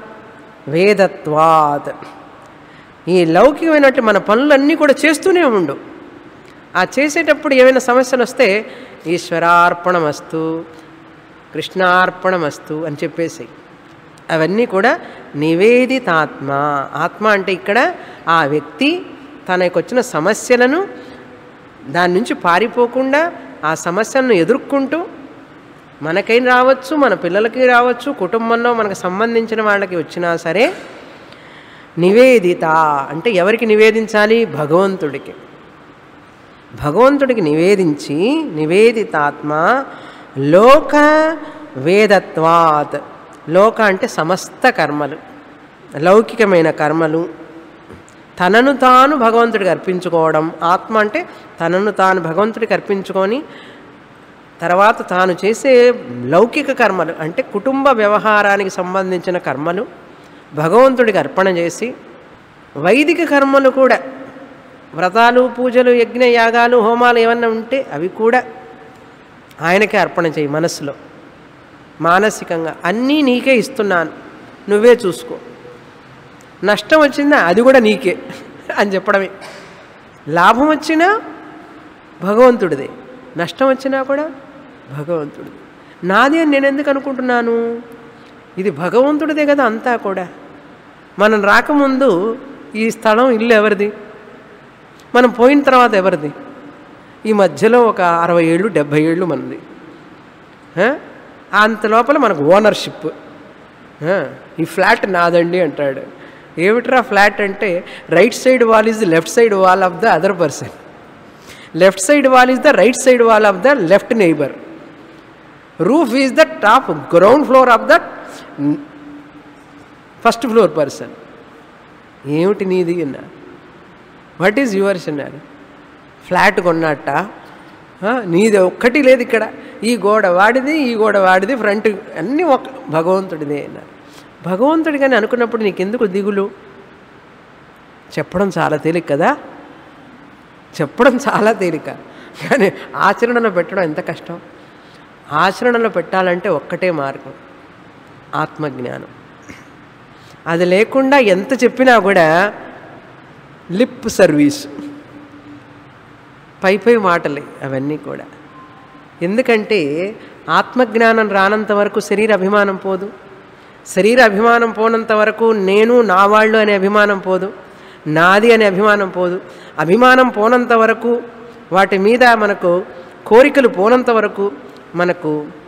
వేదత్వాత్ ఈ లౌకికమైనట్టు మన పనులన్నీ కూడా చేస్తూనే ఉండు ఆ చేసేటప్పుడు ఏమైనా సమస్యలు వస్తే ఈశ్వరార్పణమస్తు కృష్ణార్పణమస్తు అని చెప్పేసి అవన్నీ కూడా నివేదితాత్మ ఆత్మ అంటే ఇక్కడ ఆ వ్యక్తి తనకు వచ్చిన సమస్యలను దాని నుంచి పారిపోకుండా ఆ సమస్యలను ఎదుర్కొంటూ మనకై రావచ్చు మన పిల్లలకి రావచ్చు కుటుంబంలో మనకు సంబంధించిన వాళ్ళకి వచ్చినా సరే నివేదిత అంటే ఎవరికి నివేదించాలి భగవంతుడికి భగవంతుడికి నివేదించి నివేదితాత్మ లోక వేదత్వాత్ లోక అంటే సమస్త కర్మలు లౌకికమైన కర్మలు తనను తాను భగవంతుడికి అర్పించుకోవడం ఆత్మ అంటే తనను తాను భగవంతుడికి అర్పించుకొని తర్వాత తాను చేసే లౌకిక కర్మలు అంటే కుటుంబ వ్యవహారానికి సంబంధించిన కర్మలు భగవంతుడికి అర్పణ చేసి వైదిక కర్మలు కూడా వ్రతాలు పూజలు యజ్ఞ యాగాలు హోమాలు ఏమన్నా ఉంటే అవి కూడా ఆయనకే అర్పణ చేయి మనస్సులో మానసికంగా అన్నీ నీకే ఇస్తున్నాను నువ్వే చూసుకో నష్టం వచ్చిందా అది కూడా నీకే అని చెప్పడమే లాభం వచ్చినా భగవంతుడిదే నష్టం వచ్చినా కూడా భగవంతుడిది నాది అని నేను ఎందుకు అనుకుంటున్నాను ఇది భగవంతుడిదే కదా అంతా కూడా మనం రాకముందు ఈ స్థలం ఇల్లు ఎవరిది మనం పోయిన తర్వాత ఎవరిది ఈ మధ్యలో ఒక అరవై ఏళ్ళు డెబ్భై ఏళ్ళు మనది ఆ? అంత లోపల మనకు ఓనర్షిప్ ఆ, ఈ ఫ్లాట్ నాదండి అంటాడు ఏమిట్రా ఫ్లాట్ అంటే right side wall is the left side wall of the other person left side wall is the right side wall of the left neighbour roof is the top ground floor of the first floor person ఏమిటి నీది అన్నారు what is yours అన్నారు flat కొన్నట్ట ఆ, నీది ఒక్కటి లేదు ఇక్కడ ఈ గోడ వాడిది ఈ గోడ వాడిది ఫ్రంట్ అన్నీ ఒక భగవంతుడిదే అన్నారు భగవంతుడి కానీ అనుకున్నప్పుడు నీకెందుకు దిగులు చెప్పడం చాలా తేలిక కదా చెప్పడం చాలా తేలిక కానీ ఆచరణలో పెట్టడం ఎంత కష్టం ఆచరణలో పెట్టాలంటే ఒక్కటే మార్గం ఆత్మజ్ఞానం అది లేకుండా ఎంత చెప్పినా కూడా లిప్ సర్వీస్ పై పై మాటలే అవన్నీ కూడా ఎందుకంటే ఆత్మజ్ఞానం రానంత వరకు శరీర అభిమానం పోదు శరీర అభిమానం పోనంత వరకు నేను నా వాళ్ళు అనే అభిమానం పోదు నాది అనే అభిమానం పోదు అభిమానం పోనంత వరకు వాటి మీద మనకు కోరికలు పోనంత వరకు మనకు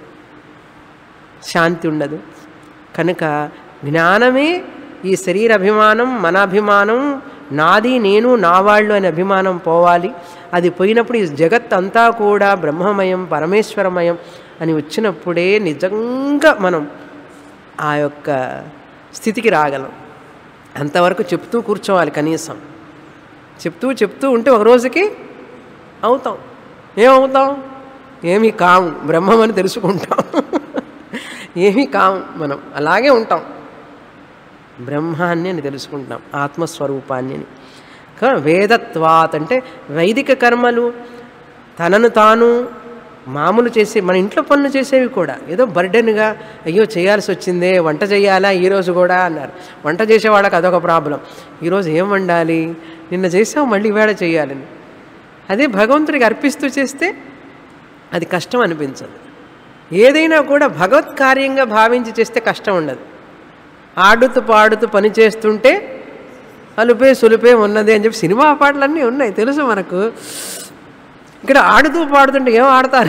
శాంతి ఉండదు కనుక జ్ఞానమే ఈ శరీర అభిమానం మన అభిమానం నాది నేను నా వాళ్ళు అనే అభిమానం పోవాలి అది పోయినప్పుడు ఈ జగత్ అంతా కూడా బ్రహ్మమయం పరమేశ్వరమయం అని వచ్చినప్పుడే నిజంగా మనం ఆ యొక్క స్థితికి రాగలం అంతవరకు చెప్తూ కూర్చోవాలి కనీసం చెప్తూ చెప్తూ ఉంటే ఒక రోజుకి అవుతాం ఏమవుతాం ఏమీ కాము బ్రహ్మం అని తెలుసుకుంటాం ఏమీ కాము మనం అలాగే ఉంటాం బ్రహ్మాన్ని అని తెలుసుకుంటాం ఆత్మస్వరూపాన్ని అని కా- వేదత్వాత్ అంటే వైదిక కర్మలు తనను తాను మామూలు చేసే మన ఇంట్లో పనులు చేసేవి కూడా ఏదో బర్డెన్గా అయ్యో చేయాల్సి వచ్చిందే వంట చేయాలా ఈరోజు కూడా అన్నారు వంట చేసేవాళ్ళకి అదొక ప్రాబ్లం ఈరోజు ఏం వండాలి నిన్న చేసాం మళ్ళీ ఈవేళ చేయాలని అదే భగవంతుడికి అర్పిస్తూ చేస్తే అది కష్టం అనిపించదు ఏదైనా కూడా భగవత్ కార్యంగా భావించి చేస్తే కష్టం ఉండదు ఆడుతూ పాడుతూ పని చేస్తుంటే అలుపే సులుపే ఉన్నది అని చెప్పి సినిమా పాటలన్నీ ఉన్నాయి తెలుసు మనకు ఇక్కడ ఆడుతూ పాడుతుంటే ఏం ఆడతారు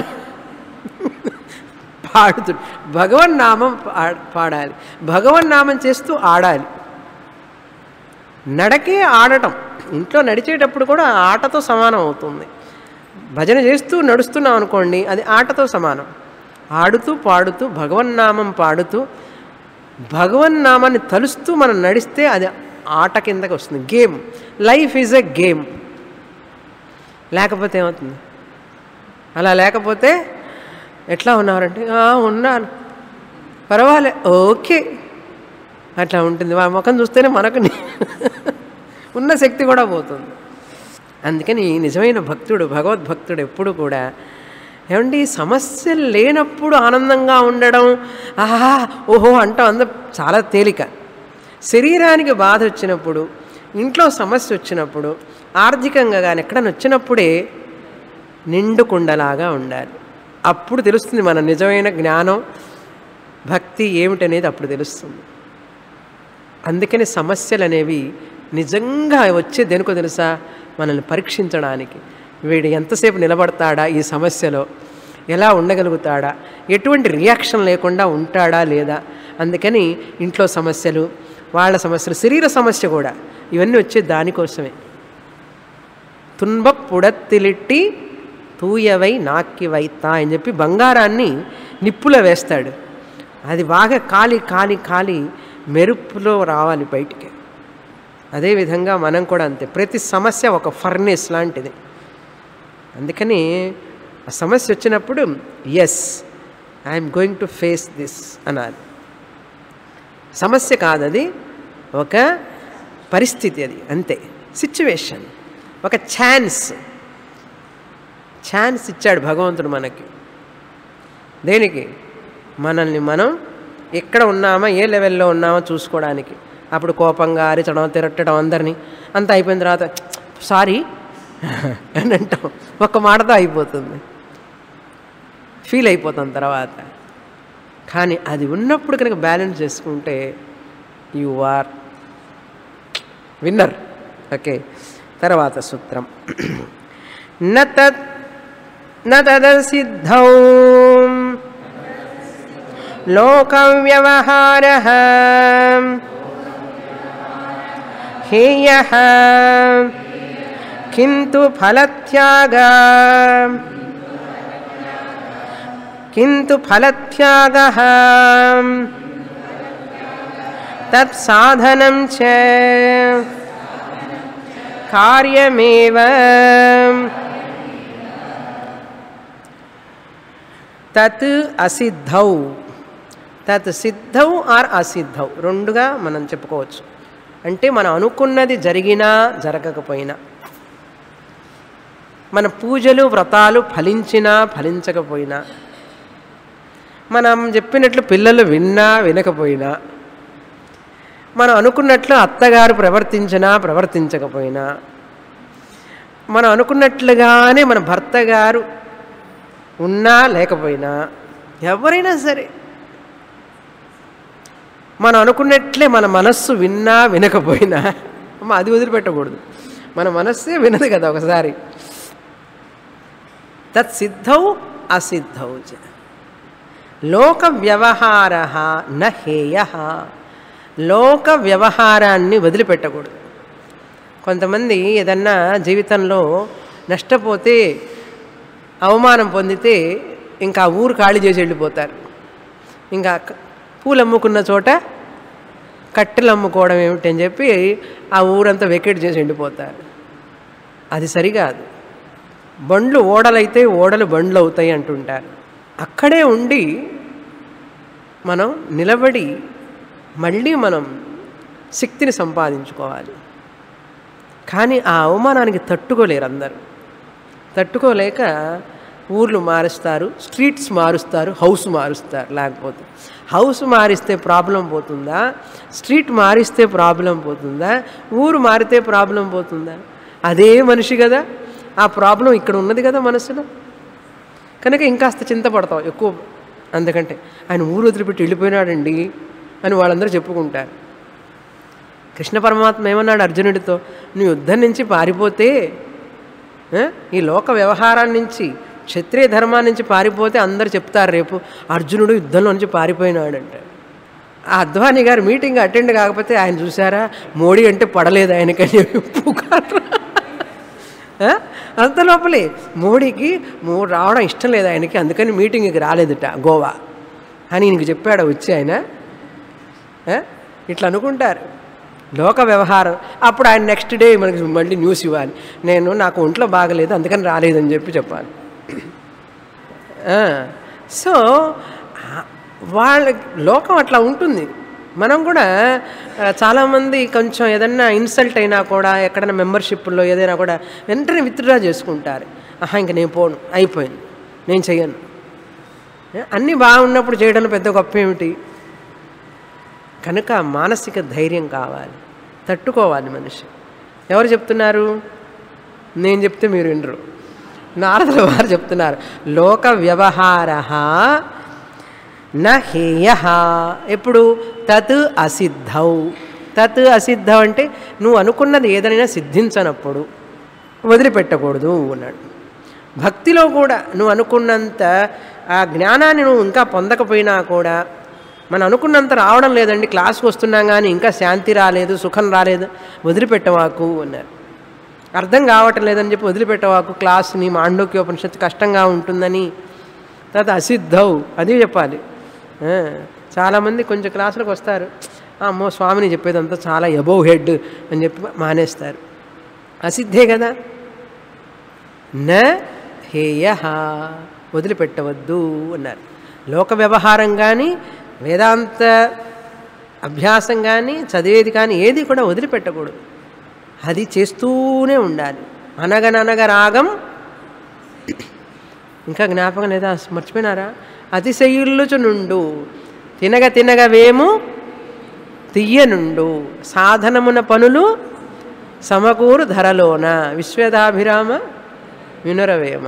పాడుతూ భగవన్ నామం పా- పాడాలి భగవన్ నామం చేస్తూ ఆడాలి నడకే ఆడటం ఇంట్లో నడిచేటప్పుడు కూడా ఆటతో సమానం అవుతుంది భజన చేస్తూ నడుస్తున్నాం అనుకోండి అది ఆటతో సమానం ఆడుతూ పాడుతూ భగవన్నామం పాడుతూ భగవన్నామాన్ని తలుస్తూ మనం నడిస్తే అది ఆట కిందకి వస్తుంది game life is a game లేకపోతే ఏమవుతుంది అలా లేకపోతే ఎట్లా ఉన్నారంటే "ఆ, ఉన్నాను పర్వాలే ఓకే అట్లా ఉంటుంది వాళ్ళ ముఖం చూస్తేనే మనకు ని- ఉన్న శక్తి కూడా పోతుంది అందుకని నిజమైన భక్తుడు భగవద్భక్తుడు ఎప్పుడు కూడా ఏమండి సమస్యలు లేనప్పుడు ఆనందంగా ఉండడం ఆహా ఓహో అంటాం అంద చాలా తేలిక శరీరానికి బాధ వచ్చినప్పుడు ఇంట్లో సమస్య వచ్చినప్పుడు ఆర్థికంగా కానీ ఎక్కడైనా వచ్చినప్పుడే నిండుకుండలాగా ఉండాలి అప్పుడు తెలుస్తుంది మన నిజమైన జ్ఞానం భక్తి ఏమిటనేది అప్పుడు తెలుస్తుంది అందుకని సమస్యలు అనేవి నిజంగా వచ్చే దేనికో తెలుసా మనల్ని పరీక్షించడానికి వీడు ఎంతసేపు నిలబడతాడా ఈ సమస్యలో ఎలా ఉండగలుగుతాడా ఎటువంటి రియాక్షన్ లేకుండా ఉంటాడా లేదా అందుకని ఇంట్లో సమస్యలు వాళ్ళ సమస్యలు శరీర సమస్య కూడా ఇవన్నీ వచ్చే దానికోసమే తున్బ పుడత్తిలిట్టి తూయవై నాక్కి వైతా అని చెప్పి బంగారాన్ని నిప్పులో వేస్తాడు అది బాగా కాలి కాలి కాలి మెరుపులో రావాలి బయటికి అదేవిధంగా మనం కూడా అంతే ప్రతి సమస్య ఒక ఫర్నేస్ లాంటిది అందుకని ఆ సమస్య వచ్చినప్పుడు yes I'm going to face this అనాలి సమస్య కాదు అది ఒక పరిస్థితి అది అంతే సిచ్యువేషన్ ఒక ఛాన్స్ ఛాన్స్ ఇచ్చాడు భగవంతుడు మనకి దేనికి మనల్ని మనం ఎక్కడ ఉన్నామా ఏ లెవెల్లో ఉన్నామో చూసుకోవడానికి అప్పుడు కోపంగా అరిచడం తిరట్టడం అందరినీ అంత అయిపోయిన తర్వాత సారీ అని అంటాం ఒక్క మాటతో అయిపోతుంది ఫీల్ అయిపోతాం తర్వాత కానీ అది ఉన్నప్పుడు కనుక బ్యాలెన్స్ చేసుకుంటే యు ఆర్ విన్నర్ ఓకే తర్వాత సూత్రం నత్ నతదసిద్ధౌ లోకవ్యవహార హేయ కింటు ఫలత్యాగ కింటు ఫలత్యాగ తత్సాధనం చ కార్యమేవ తత్ అసిద్ధౌ తత్ సిద్ధౌ ఆర్ అసిద్ధౌ రెండుగా మనం చెప్పుకోవచ్చు అంటే మనం అనుకున్నది జరిగినా జరగకపోయినా మన పూజలు వ్రతాలు ఫలించినా ఫలించకపోయినా మనం చెప్పినట్లు పిల్లలు విన్నా వినకపోయినా మనం అనుకున్నట్లు అత్తగారు ప్రవర్తించినా ప్రవర్తించకపోయినా మనం అనుకున్నట్లుగానే మన భర్త గారు ఉన్నా లేకపోయినా ఎవరైనా సరే మనం అనుకున్నట్లే మన మనస్సు విన్నా వినకపోయినా అమ్మ అది వదిలిపెట్టకూడదు మన మనస్సే వినదు కదా ఒకసారి తత్ సిద్ధౌ అసిద్ధౌ చ లోక వ్యవహార న హేయ లోక వ్యవహారాన్ని వదిలిపెట్టకూడదు కొంతమంది ఏదన్నా జీవితంలో నష్టపోతే అవమానం పొందితే ఇంకా ఆ ఊరు ఖాళీ చేసి వెళ్ళిపోతారు ఇంకా క- పూలు అమ్ముకున్న చోట కట్టెలు అమ్ముకోవడం ఏమిటి అని చెప్పి ఆ ఊరంతా వెకేట్ చేసి వెళ్ళిపోతారు అది సరికాదు బండ్లు ఓడలైతే ఓడలు బండ్లు అవుతాయి అంటుంటారు అక్కడే ఉండి మనం నిలబడి మళ్ళీ మనం శక్తిని సంపాదించుకోవాలి కానీ ఆ అవమానానికి తట్టుకోలేరు అందరూ తట్టుకోలేక ఊర్లు మారుస్తారు స్ట్రీట్స్ మారుస్తారు హౌస్ మారుస్తారు లేకపోతే హౌస్ మారిస్తే ప్రాబ్లం పోతుందా స్ట్రీట్ మారిస్తే ప్రాబ్లం పోతుందా ఊరు మారితే ప్రాబ్లం పోతుందా అదే మనిషి కదా ఆ ప్రాబ్లం ఇక్కడ ఉన్నది కదా మనసులో కనుక ఇంకాస్త చింతపడతాం ఎక్కువ అందుకంటే ఆయన ఊరు వదిలిపెట్టి వెళ్ళిపోయినాడండి అని వాళ్ళందరూ చెప్పుకుంటారు కృష్ణ పరమాత్మ ఏమన్నాడు అర్జునుడితో నువ్వు యుద్ధం నుంచి పారిపోతే ఆ, ఈ లోక వ్యవహారాన్ని నుంచి క్షత్రియ ధర్మాన్ని నుంచి పారిపోతే అందరు చెప్తారు రేపు అర్జునుడు యుద్ధంలో నుంచి పారిపోయినాడు అంటాడు ఆ అద్వాని గారు మీటింగ్ అటెండ్ కాకపోతే ఆయన చూసారా మోడీ అంటే పడలేదు ఆయనకని చెప్పి పుకారు ఆ? అంత లోపలే మోడీకి మో రావడం ఇష్టం లేదు ఆయనకి అందుకని మీటింగ్కి రాలేదుట గోవా అని ఈయనకి చెప్పాడు వచ్చి ఆయన ఆ? ఇట్లా అనుకుంటారు లోక వ్యవహారం అప్పుడు ఆయన నెక్స్ట్ డే మనకి మళ్ళీ న్యూస్ ఇవ్వాలి నేను నాకు ఒంట్లో బాగలేదు అందుకని రాలేదని చెప్పి చెప్పాలి ఆ, సో ఆ, వాళ్ళ లోకం అట్లా ఉంటుంది మనం కూడా ఆ, చాలామంది కొంచెం ఏదన్నా ఇన్సల్ట్ అయినా కూడా ఎక్కడైనా మెంబర్షిప్లో ఏదైనా కూడా వెంటనే విత్డ్రా చేసుకుంటారు ఆహా ఇంక నేను పోను అయిపోయింది నేను చెయ్యను ఏ, అన్నీ బాగున్నప్పుడు చేయడంలో పెద్ద గొప్ప ఏమిటి కనుక మానసిక ధైర్యం కావాలి తట్టుకోవాలి మనిషి ఎవరు చెప్తున్నారు నేను చెప్తే మీరు వినరు నారదుల వారు చెప్తున్నారు లోక వ్యవహార న హేయ ఎప్పుడు తత్ అసిద్ధౌ తత్ అసిద్ధం అంటే నువ్వు అనుకున్నది ఏదైనా సిద్ధించనప్పుడు వదిలిపెట్టకూడదు అన్నాడు భక్తిలో కూడా నువ్వు అనుకున్నంత ఆ జ్ఞానాన్ని నువ్వు ఇంకా పొందకపోయినా కూడా మనం అనుకున్నంత రావడం లేదండి క్లాస్కి వస్తున్నాం కానీ ఇంకా శాంతి రాలేదు సుఖం రాలేదు వదిలిపెట్టవాకు అన్నారు అర్థం కావటం లేదని చెప్పి వదిలిపెట్టవాకు క్లాస్ని మాండోక్యోపనిషత్తు కష్టంగా ఉంటుందని తర్వాత అసిద్ధౌ అది చెప్పాలి ఆ, చాలామంది కొంచెం క్లాసులకు వస్తారు "ఆ, అమ్మో స్వామిని చెప్పేదంతా చాలా ఎబోవ్ హెడ్ అని చెప్పి మానేస్తారు అసిద్ధే కదా న హేయ వదిలిపెట్టవద్దు అన్నారు లోక వ్యవహారం కానీ వేదాంత అభ్యాసం కానీ చదివేది కానీ ఏది కూడా వదిలిపెట్టకూడదు అది చేస్తూనే ఉండాలి అనగననగ రాగం ఇంకా జ్ఞాపకం లేదా మర్చిపోయినారా అతిశయుల్లుచునుండు తినగ తినగ వేము తియ్యనుండు సాధనమున పనులు సమకూరు ధరలోన విశ్వదాభిరామ వినురవేమ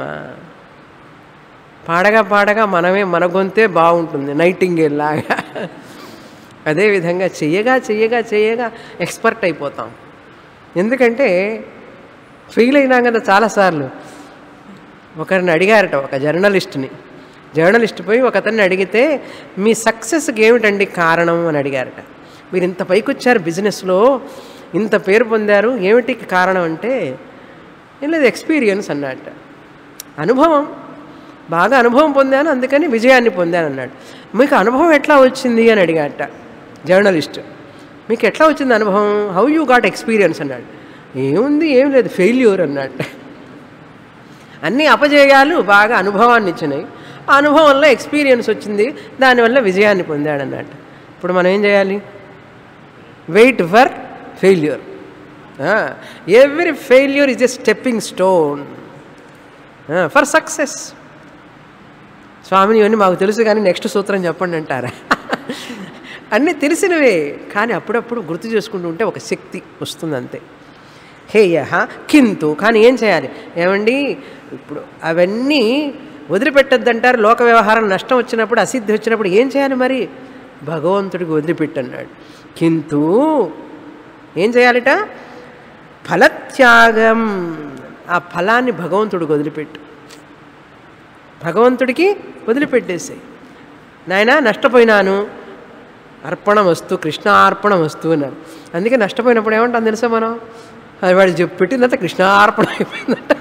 పాడగా పాడగా మనమే మన గొంతే బాగుంటుంది నైటింగేల్ లాగా అదేవిధంగా చెయ్యగా చెయ్యగా చెయ్యగా ఎక్స్పర్ట్ అయిపోతాం ఎందుకంటే ఫెయిల్ అయినాం కదా చాలాసార్లు ఒకరిని అడిగారట ఒక జర్నలిస్ట్ని జర్నలిస్ట్ పోయి ఒక అతన్ని అడిగితే మీ సక్సెస్కి ఏమిటండి కారణం అని అడిగారట మీరు ఇంత పైకి వచ్చారు బిజినెస్లో ఇంత పేరు పొందారు ఏమిటి కారణం అంటే ఏం లేదు ఎక్స్పీరియన్స్ అన్నట్ట అనుభవం బాగా అనుభవం పొందాను అందుకని విజయాన్ని పొందాను అన్నాడు మీకు అనుభవం ఎట్లా వచ్చింది అని అడిగాట జర్నలిస్ట్ మీకు ఎట్లా వచ్చింది అనుభవం హౌ యూ గాట్ ఎక్స్పీరియన్స్ అన్నాడు ఏముంది ఏం లేదు ఫెయిల్యూర్ అన్నట్టు అన్ని అపజయాలు బాగా అనుభవాన్ని ఇచ్చినాయి ఆ అనుభవంలో ఎక్స్పీరియన్స్ వచ్చింది దానివల్ల విజయాన్ని పొందాడు అన్నట్టు ఇప్పుడు మనం ఏం చేయాలి wait for failure every failure is a stepping stone for success స్వామిని ఇవన్నీ మాకు తెలుసు కానీ నెక్స్ట్ సూత్రం చెప్పండి అంటారా అన్నీ తెలిసినవే కానీ అప్పుడప్పుడు గుర్తు చేసుకుంటూ ఉంటే ఒక శక్తి వస్తుంది అంతే హేయ కింతు కానీ ఏం చేయాలి ఏమండి ఇప్పుడు అవన్నీ వదిలిపెట్టద్దంటారు లోక వ్యవహారం నష్టం వచ్చినప్పుడు అసిద్ధి వచ్చినప్పుడు ఏం చేయాలి మరి భగవంతుడికి వదిలిపెట్టన్నాడు కింతు ఏం చేయాలిట ఫలత్యాగం ఆ ఫలాన్ని భగవంతుడికి వదిలిపెట్టు భగవంతుడికి వదిలిపెట్టేసాయి నాయన నష్టపోయినాను అర్పణ వస్తు కృష్ణ అర్పణ వస్తు అన్నాడు అందుకే నష్టపోయినప్పుడు ఏమంటాం తెలుసా మనం అది వాడు చెప్పి పెట్టిందంతా కృష్ణార్పణ అయిపోయిందంట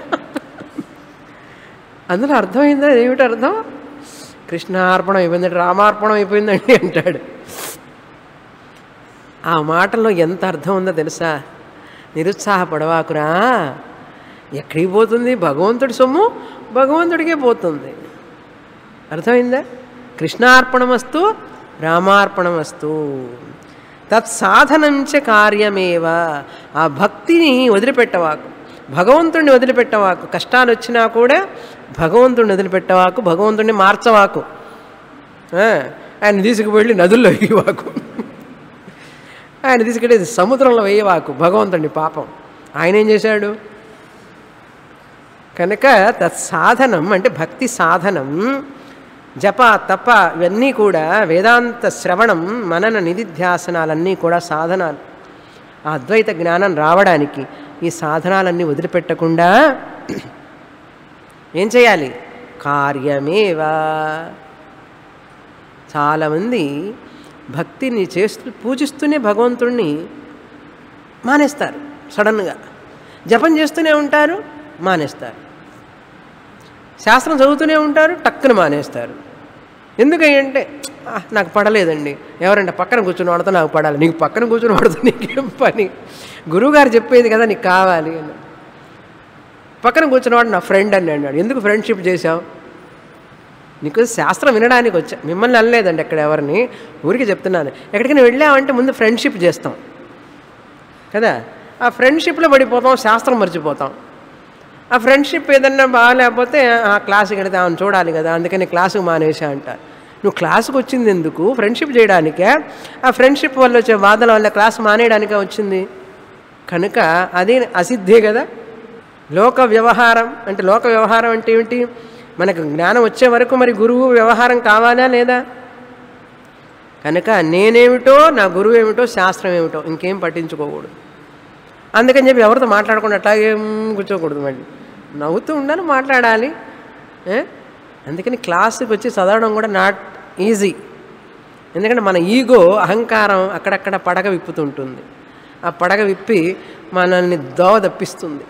అందులో అర్థమైందా ఏమిటి అర్థం కృష్ణార్పణం అయిపోయిందంటే రామార్పణం అయిపోయిందండి అంటాడు ఆ మాటల్లో ఎంత అర్థం ఉందో తెలుసా నిరుత్సాహపడవాకురా ఎక్కడికి పోతుంది భగవంతుడి సొమ్ము భగవంతుడికే పోతుంది అర్థమైందా కృష్ణార్పణమస్తు రామార్పణమస్తు తత్సాధనంచ కార్యమేవ ఆ భక్తిని వదిలిపెట్టవాకు భగవంతుడిని వదిలిపెట్టవాకు కష్టాలు వచ్చినా కూడా భగవంతుడిని వదిలిపెట్టవాకు భగవంతుడిని మార్చవాకు ఆ, ఆయన తీసుకువెళ్ళి నదుల్లో వేయవాకు ఆయన తీసుకెళ్ళి సముద్రంలో వేయవాకు భగవంతుడిని పాపం ఆయన ఏం చేశాడు కనుక తత్సాధనం అంటే భక్తి సాధనం జప తప ఇవన్నీ కూడా వేదాంత శ్రవణం మనన నిధిధ్యాసనాలన్నీ కూడా సాధనాలు ఆ అద్వైత జ్ఞానం రావడానికి ఈ సాధనాలన్నీ వదిలిపెట్టకుండా ఏం చేయాలి కార్యమేవా చాలామంది భక్తిని చేస్తూ పూజిస్తూనే భగవంతుణ్ణి మానేస్తారు సడన్గా జపం చేస్తూనే ఉంటారు మానేస్తారు శాస్త్రం చదువుతూనే ఉంటారు టక్కున మానేస్తారు ఎందుకంటే "ఆ, నాకు పడలేదండి ఎవరంటే పక్కన కూర్చుని వాడితే నాకు పడాలి నీకు పక్కన కూర్చుని వాడితే నీకేం పని గురువుగారు చెప్పేది కదా నీకు కావాలి అని పక్కన కూర్చున్నవాడు నా ఫ్రెండ్ అని అన్నాడు ఎందుకు ఫ్రెండ్షిప్ చేశావు నీకు శాస్త్రం వినడానికి వచ్చా మిమ్మల్ని అనలేదండి ఎక్కడ ఎవరిని ఊరికి చెప్తున్నాను ఎక్కడికైనా వెళ్ళామంటే ముందు ఫ్రెండ్షిప్ చేస్తాం కదా ఆ ఫ్రెండ్షిప్లో పడిపోతాం శాస్త్రం మర్చిపోతాం ఆ ఫ్రెండ్షిప్ ఏదన్నా బాగాలేకపోతే ఆ క్లాస్కి వెళితే ఆమెను చూడాలి కదా అందుకని క్లాసుకు మానేసా అంట నువ్వు క్లాసుకు వచ్చింది ఎందుకు ఫ్రెండ్షిప్ చేయడానికే ఆ ఫ్రెండ్షిప్ వల్ల వచ్చే బాధల వల్ల క్లాస్ మానేయడానికే వచ్చింది కనుక అది అసిద్ధే కదా లోక వ్యవహారం అంటే లోక వ్యవహారం అంటే ఏమిటి మనకు జ్ఞానం వచ్చే వరకు మరి గురువు వ్యవహారం కావాలా లేదా కనుక నేనేమిటో నా గురువు ఏమిటో శాస్త్రం ఏమిటో ఇంకేం పట్టించుకోకూడదు అందుకని చెప్పి ఎవరితో మాట్లాడకుండా అట్లాగేం కూర్చోకూడదు మళ్ళీ నవ్వుతూ ఉండాలి మాట్లాడాలి ఏ? అందుకని క్లాసుకి వచ్చి చదవడం కూడా నాట్ ఈజీ ఎందుకంటే మన ఈగో అహంకారం అక్కడక్కడ పడగ విప్పుతుంటుంది ఆ పడగ విప్పి మనల్ని దోవ తప్పిస్తుంది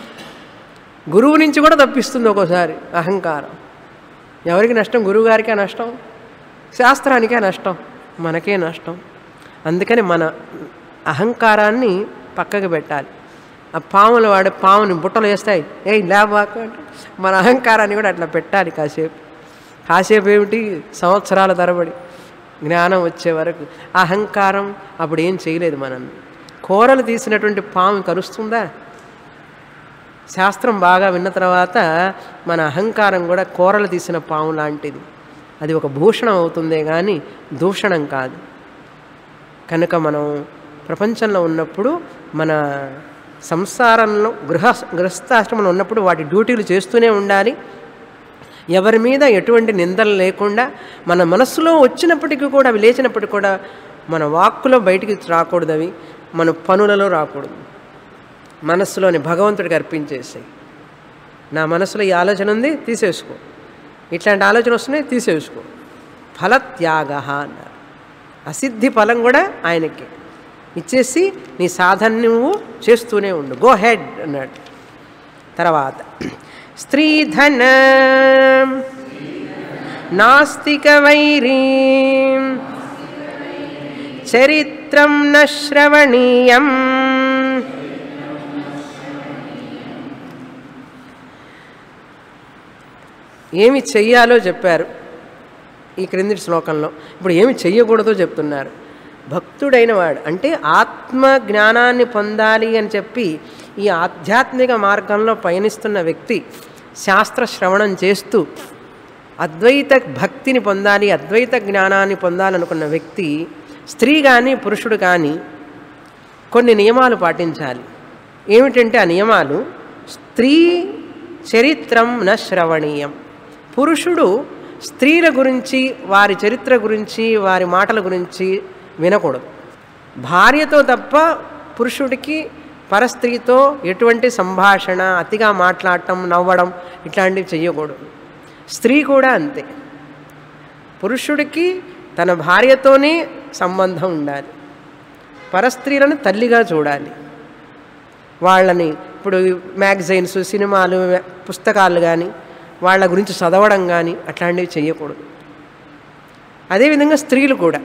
గురువు నుంచి కూడా తప్పిస్తుంది ఒక్కోసారి అహంకారం ఎవరికి నష్టం గురువుగారికే నష్టం శాస్త్రానికే నష్టం మనకే నష్టం అందుకని మన అహంకారాన్ని పక్కకు పెట్టాలి ఆ పాములు వాడే పాముని బుట్టలు వేస్తాయి ఏ లేవాకు అంటే మన అహంకారాన్ని కూడా అట్లా పెట్టాలి కాసేపు కాసేపు ఏమిటి సంవత్సరాల తరబడి జ్ఞానం వచ్చే వరకు ఆ అహంకారం అప్పుడు ఏం చేయలేదు మనల్ని కూరలు తీసినటువంటి పాము కరుస్తుందా శాస్త్రం బాగా విన్న తర్వాత మన అహంకారం కూడా కూరలు తీసిన పాము లాంటిది అది ఒక భూషణం అవుతుందే కానీ దూషణం కాదు కనుక మనం ప్రపంచంలో ఉన్నప్పుడు మన సంసారంలో గృహ గృహస్థాశ్రమంలో ఉన్నప్పుడు వాటి డ్యూటీలు చేస్తూనే ఉండాలి ఎవరి మీద ఎటువంటి నిందలు లేకుండా మన మనస్సులో వచ్చినప్పటికీ కూడా అవి లేచినప్పటికీ కూడా మన వాక్కులో బయటికి రాకూడదు అవి మన పనులలో రాకూడదు మనస్సులోని భగవంతుడికి అర్పించేసాయి నా మనసులో ఈ ఆలోచన ఉంది తీసేసుకో ఇట్లాంటి ఆలోచన వస్తున్నాయి తీసేసుకో ఫలత్యాగ అన్నారు అసిద్ధి ఫలం కూడా ఆయనకి ఇచ్చేసి నీ సాధన నువ్వు చేస్తూనే ఉండు గో హెడ్ అన్నాడు తర్వాత స్త్రీధన నాస్తిక వైరీ చరిత్రం న శ్రవణీయం ఏమి చెయ్యాలో చెప్పారు ఈ క్రింది శ్లోకంలో ఇప్పుడు ఏమి చెయ్యకూడదో చెప్తున్నారు భక్తుడైన వాడు అంటే ఆత్మ జ్ఞానాన్ని పొందాలి అని చెప్పి ఈ ఆధ్యాత్మిక మార్గంలో పయనిస్తున్న వ్యక్తి శాస్త్ర శ్రవణం చేస్తూ అద్వైత భక్తిని పొందాలి అద్వైత జ్ఞానాన్ని పొందాలనుకున్న వ్యక్తి స్త్రీ కానీ పురుషుడు కానీ కొన్ని నియమాలు పాటించాలి ఏమిటంటే ఆ నియమాలు స్త్రీ చరిత్రం న శ్రవణీయం పురుషుడు స్త్రీల గురించి వారి చరిత్ర గురించి వారి మాటల గురించి వినకూడదు భార్యతో తప్ప పురుషుడికి పరస్త్రీతో ఎటువంటి సంభాషణ అతిగా మాట్లాడటం నవ్వడం ఇట్లాంటివి చెయ్యకూడదు స్త్రీ కూడా అంతే పురుషుడికి తన భార్యతోనే సంబంధం ఉండాలి పరస్త్రీలను తల్లిగా చూడాలి వాళ్ళని ఇప్పుడు మ్యాగజైన్స్ సినిమాలు పుస్తకాలు కానీ వాళ్ళ గురించి చదవడం కానీ అట్లాంటివి చేయకూడదు అదేవిధంగా స్త్రీలు కూడా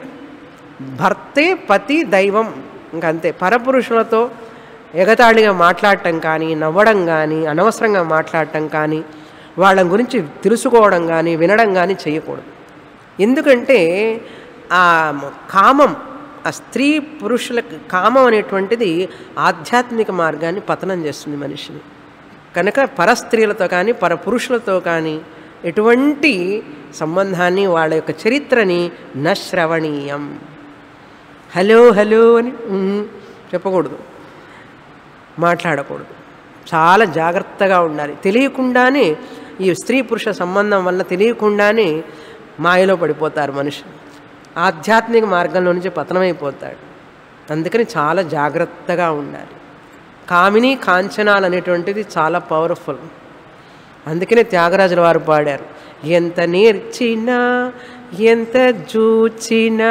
భర్తే పతి దైవం ఇంకంతే పరపురుషులతో ఎగతాళిగా మాట్లాడటం కానీ నవ్వడం కానీ అనవసరంగా మాట్లాడటం కానీ వాళ్ళ గురించి తెలుసుకోవడం కానీ వినడం కానీ చేయకూడదు ఎందుకంటే ఆ కామం ఆ స్త్రీ పురుషులకు కామం అనేటువంటిది ఆధ్యాత్మిక మార్గాన్ని పతనం చేస్తుంది మనిషిని కనుక పరస్త్రీలతో కానీ పరపురుషులతో కానీ ఎటువంటి సంబంధాన్ని వాళ్ళ యొక్క చరిత్రని నశ్రవణీయం హలో హలో అని ఉమ్, చెప్పకూడదు మాట్లాడకూడదు చాలా జాగ్రత్తగా ఉండాలి తెలియకుండానే ఈ స్త్రీ పురుష సంబంధం వల్ల తెలియకుండానే మాయలో పడిపోతారు మనుషులు ఆధ్యాత్మిక మార్గంలో నుంచి పతనమైపోతాడు అందుకని చాలా జాగ్రత్తగా ఉండాలి కామిని కాంచనాలు అనేటువంటిది చాలా పవర్ఫుల్ అందుకనే త్యాగరాజుల వారు పాడారు ఎంత నేర్చినా ఎంత జూచినా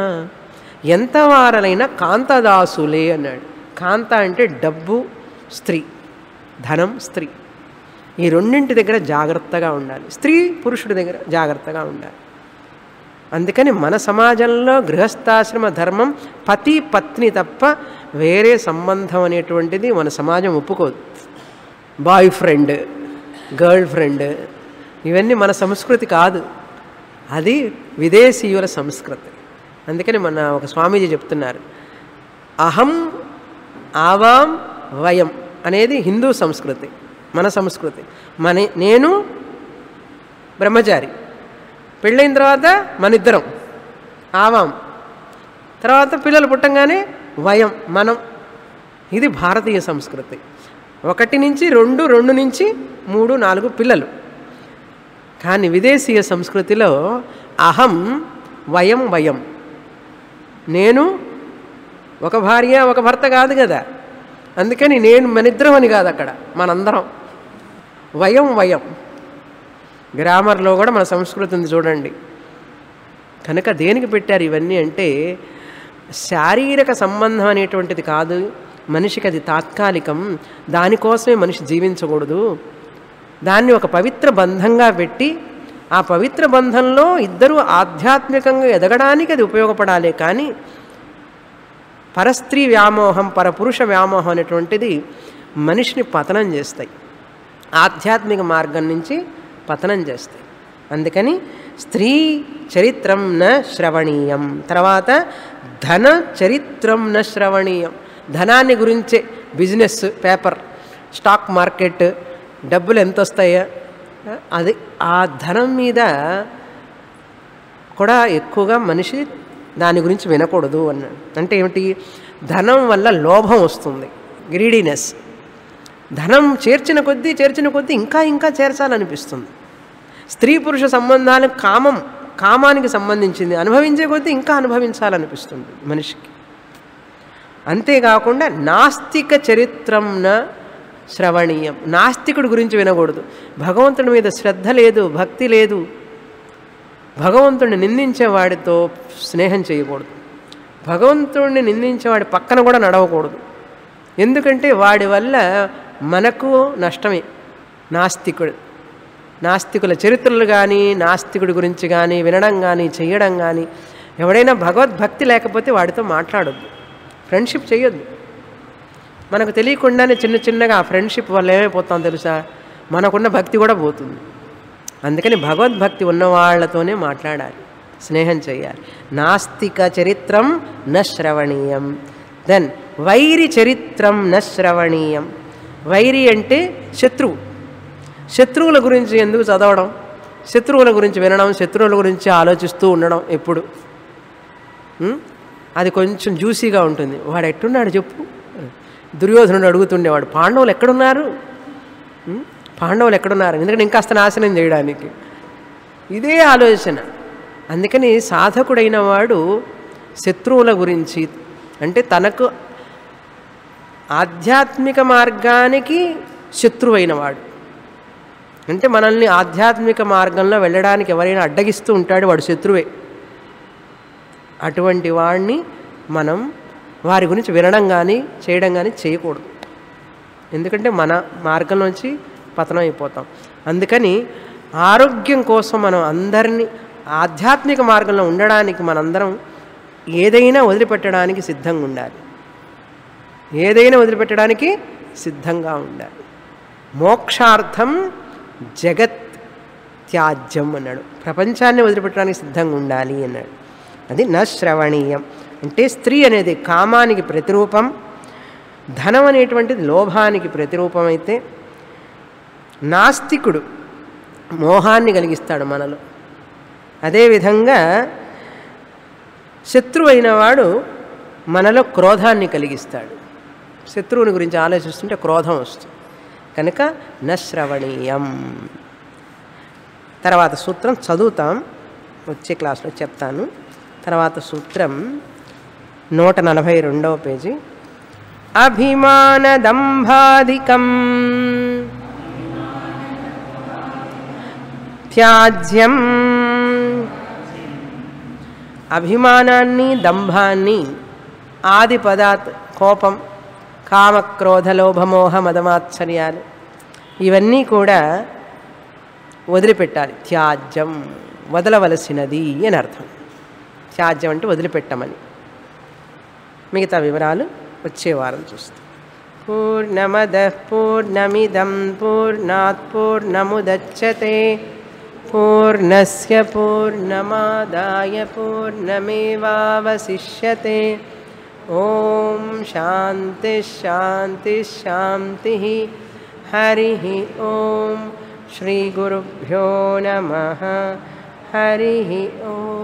ఎంత వారలైనా కాంతదాసులే అన్నాడు కాంత అంటే డబ్బు స్త్రీ ధనం స్త్రీ ఈ రెండింటి దగ్గర జాగ్రత్తగా ఉండాలి స్త్రీ పురుషుడి దగ్గర జాగ్రత్తగా ఉండాలి అందుకని మన సమాజంలో గృహస్థాశ్రమ ధర్మం పతి పత్ని తప్ప వేరే సంబంధం అనేటువంటిది మన సమాజం ఒప్పుకోదు బాయ్ ఫ్రెండ్ గర్ల్ ఫ్రెండ్ ఇవన్నీ మన సంస్కృతి కాదు అది విదేశీయుల సంస్కృతి అందుకని మన ఒక స్వామీజీ చెప్తున్నారు అహం ఆవాం వయం అనేది హిందూ సంస్కృతి మన సంస్కృతి మన నేను బ్రహ్మచారి పెళ్ళైన తర్వాత మన ఇద్దరం ఆవాం తర్వాత పిల్లలు పుట్టంగానే వయం మనం ఇది భారతీయ సంస్కృతి ఒకటి నుంచి రెండు రెండు నుంచి మూడు నాలుగు పిల్లలు కానీ విదేశీయ సంస్కృతిలో అహం వయం వయం నేను ఒక భార్య ఒక భర్త కాదు కదా అందుకని నేను మనిద్దరం అని కాదు అక్కడ మనందరం వయం వయం గ్రామర్లో కూడా మన సంస్కృతి ఉంది చూడండి కనుక దేనికి పెట్టారు ఇవన్నీ అంటే శారీరక సంబంధం అనేటువంటిది కాదు మనిషికి అది తాత్కాలికం దానికోసమే మనిషి జీవించకూడదు దాన్ని ఒక పవిత్ర బంధంగా పెట్టి ఆ పవిత్ర బంధంలో ఇద్దరూ ఆధ్యాత్మికంగా ఎదగడానికి అది ఉపయోగపడాలి కానీ పరస్త్రీ వ్యామోహం పరపురుష వ్యామోహం అనేటువంటిది మనిషిని పతనం చేస్తాయి ఆధ్యాత్మిక మార్గం నుంచి పతనం చేస్తాయి అందుకని స్త్రీ చరిత్రం న శ్రవణీయం తర్వాత ధన చరిత్రం న శ్రవణీయం ధనాన్ని గురించే బిజినెస్ పేపర్ స్టాక్ మార్కెట్ డబ్బులు ఎంత వస్తాయా అది ఆ ధనం మీద కూడా ఎక్కువగా మనిషి దాని గురించి వినకూడదు అన్నాడు అంటే ఏమిటి ధనం వల్ల లోభం వస్తుంది గ్రీడీనెస్ ధనం చేర్చిన కొద్దీ చేర్చిన కొద్దీ ఇంకా ఇంకా చేర్చాలనిపిస్తుంది స్త్రీ పురుష సంబంధాలు కామం కామానికి సంబంధించింది అనుభవించే కొద్దీ ఇంకా అనుభవించాలనిపిస్తుంది మనిషికి అంతేకాకుండా నాస్తిక చరిత్రంన శ్రవణీయం నాస్తికుడి గురించి వినకూడదు భగవంతుడి మీద శ్రద్ధ లేదు భక్తి లేదు భగవంతుడిని నిందించే వాడితో స్నేహం చేయకూడదు భగవంతుడిని నిందించే వాడి పక్కన కూడా నడవకూడదు ఎందుకంటే వాడి వల్ల మనకు నష్టమే నాస్తికుడు నాస్తికుల చరిత్రలు కానీ నాస్తికుడి గురించి కానీ వినడం కానీ చేయడం కానీ ఎవడైనా భగవద్భక్తి లేకపోతే వాడితో మాట్లాడొద్దు ఫ్రెండ్షిప్ చేయొద్దు మనకు తెలియకుండానే చిన్న చిన్నగా ఆ ఫ్రెండ్షిప్ వల్ల ఏమైపోతాం తెలుసా మనకున్న భక్తి కూడా పోతుంది అందుకని భగవద్భక్తి ఉన్న వాళ్ళతోనే మాట్లాడాలి స్నేహం చేయాలి నాస్తిక చరిత్రం న శ్రవణీయం దెన్ వైరి చరిత్రం న శ్రవణీయం వైరి అంటే శత్రువు శత్రువుల గురించి ఎందుకు చదవడం శత్రువుల గురించి వినడం శత్రువుల గురించి ఆలోచిస్తూ ఉండడం ఎప్పుడు ఉం? అది కొంచెం జ్యూసీగా ఉంటుంది వాడు ఎట్టున్నాడు చెప్పు దుర్యోధనుడు అడుగుతుండేవాడు పాండవులు ఎక్కడున్నారు ఉం? పాండవులు ఎక్కడున్నారు ఎందుకంటే ఇంకాస్త నాశనం చేయడానికి ఇదే ఆలోచన అందుకని సాధకుడైన వాడు శత్రువుల గురించి అంటే తనకు ఆధ్యాత్మిక మార్గానికి శత్రువైన వాడు అంటే మనల్ని ఆధ్యాత్మిక మార్గంలో వెళ్ళడానికి ఎవరైనా అడ్డగిస్తూ ఉంటాడు వాడు శత్రువే అటువంటి వాడిని మనం వారి గురించి వినడం కానీ చేయడం కానీ చేయకూడదు ఎందుకంటే మన మార్గంలోంచి పతనం అయిపోతాం అందుకని ఆరోగ్యం కోసం మనం అందరినీ ఆధ్యాత్మిక మార్గంలో ఉండడానికి మనందరం ఏదైనా వదిలిపెట్టడానికి సిద్ధంగా ఉండాలి ఏదైనా వదిలిపెట్టడానికి సిద్ధంగా ఉండాలి మోక్షార్థం జగత్ త్యాజ్యం అన్నాడు ప్రపంచాన్ని వదిలిపెట్టడానికి సిద్ధంగా ఉండాలి అన్నాడు అది న శ్రవణీయం అంటే స్త్రీ అనేది కామానికి ప్రతిరూపం ధనం అనేటువంటిది లోభానికి ప్రతిరూపం అయితే నాస్తికుడు మోహాన్ని కలిగిస్తాడు మనలో అదేవిధంగా శత్రువు అయిన వాడు మనలో క్రోధాన్ని కలిగిస్తాడు శత్రువుని గురించి ఆలోచిస్తుంటే క్రోధం వస్తుంది కనుక నశ్రవణీయం తర్వాత సూత్రం చదువుతాం వచ్చే క్లాస్లో చెప్తాను తర్వాత సూత్రం నూట నలభై రెండవ పేజీ అభిమానదంభాధికం త్యాజ్యం అభిమానాన్ని దంభాన్ని ఆది పదాత్ కోపం కామ క్రోధ లోభమోహ మదమాత్సర్యాలు ఇవన్నీ కూడా వదిలిపెట్టాలి త్యాజ్యం వదలవలసినది అని అర్థం త్యాజ్యం అంటే వదిలిపెట్టమని మిగతా వివరాలు వచ్చే వారం చూస్తాం పూర్ణమద పూర్ణమిదం పూర్ణాత్ పూర్ణముదచ్చతే పూర్ణస్య పూర్ణమాదాయ పూర్ణమేవావశిష్యతే ఓం శాంతి శాంతి శాంతి హరి ఓం శ్రీ గురుభ్యో నమ హరి ఓం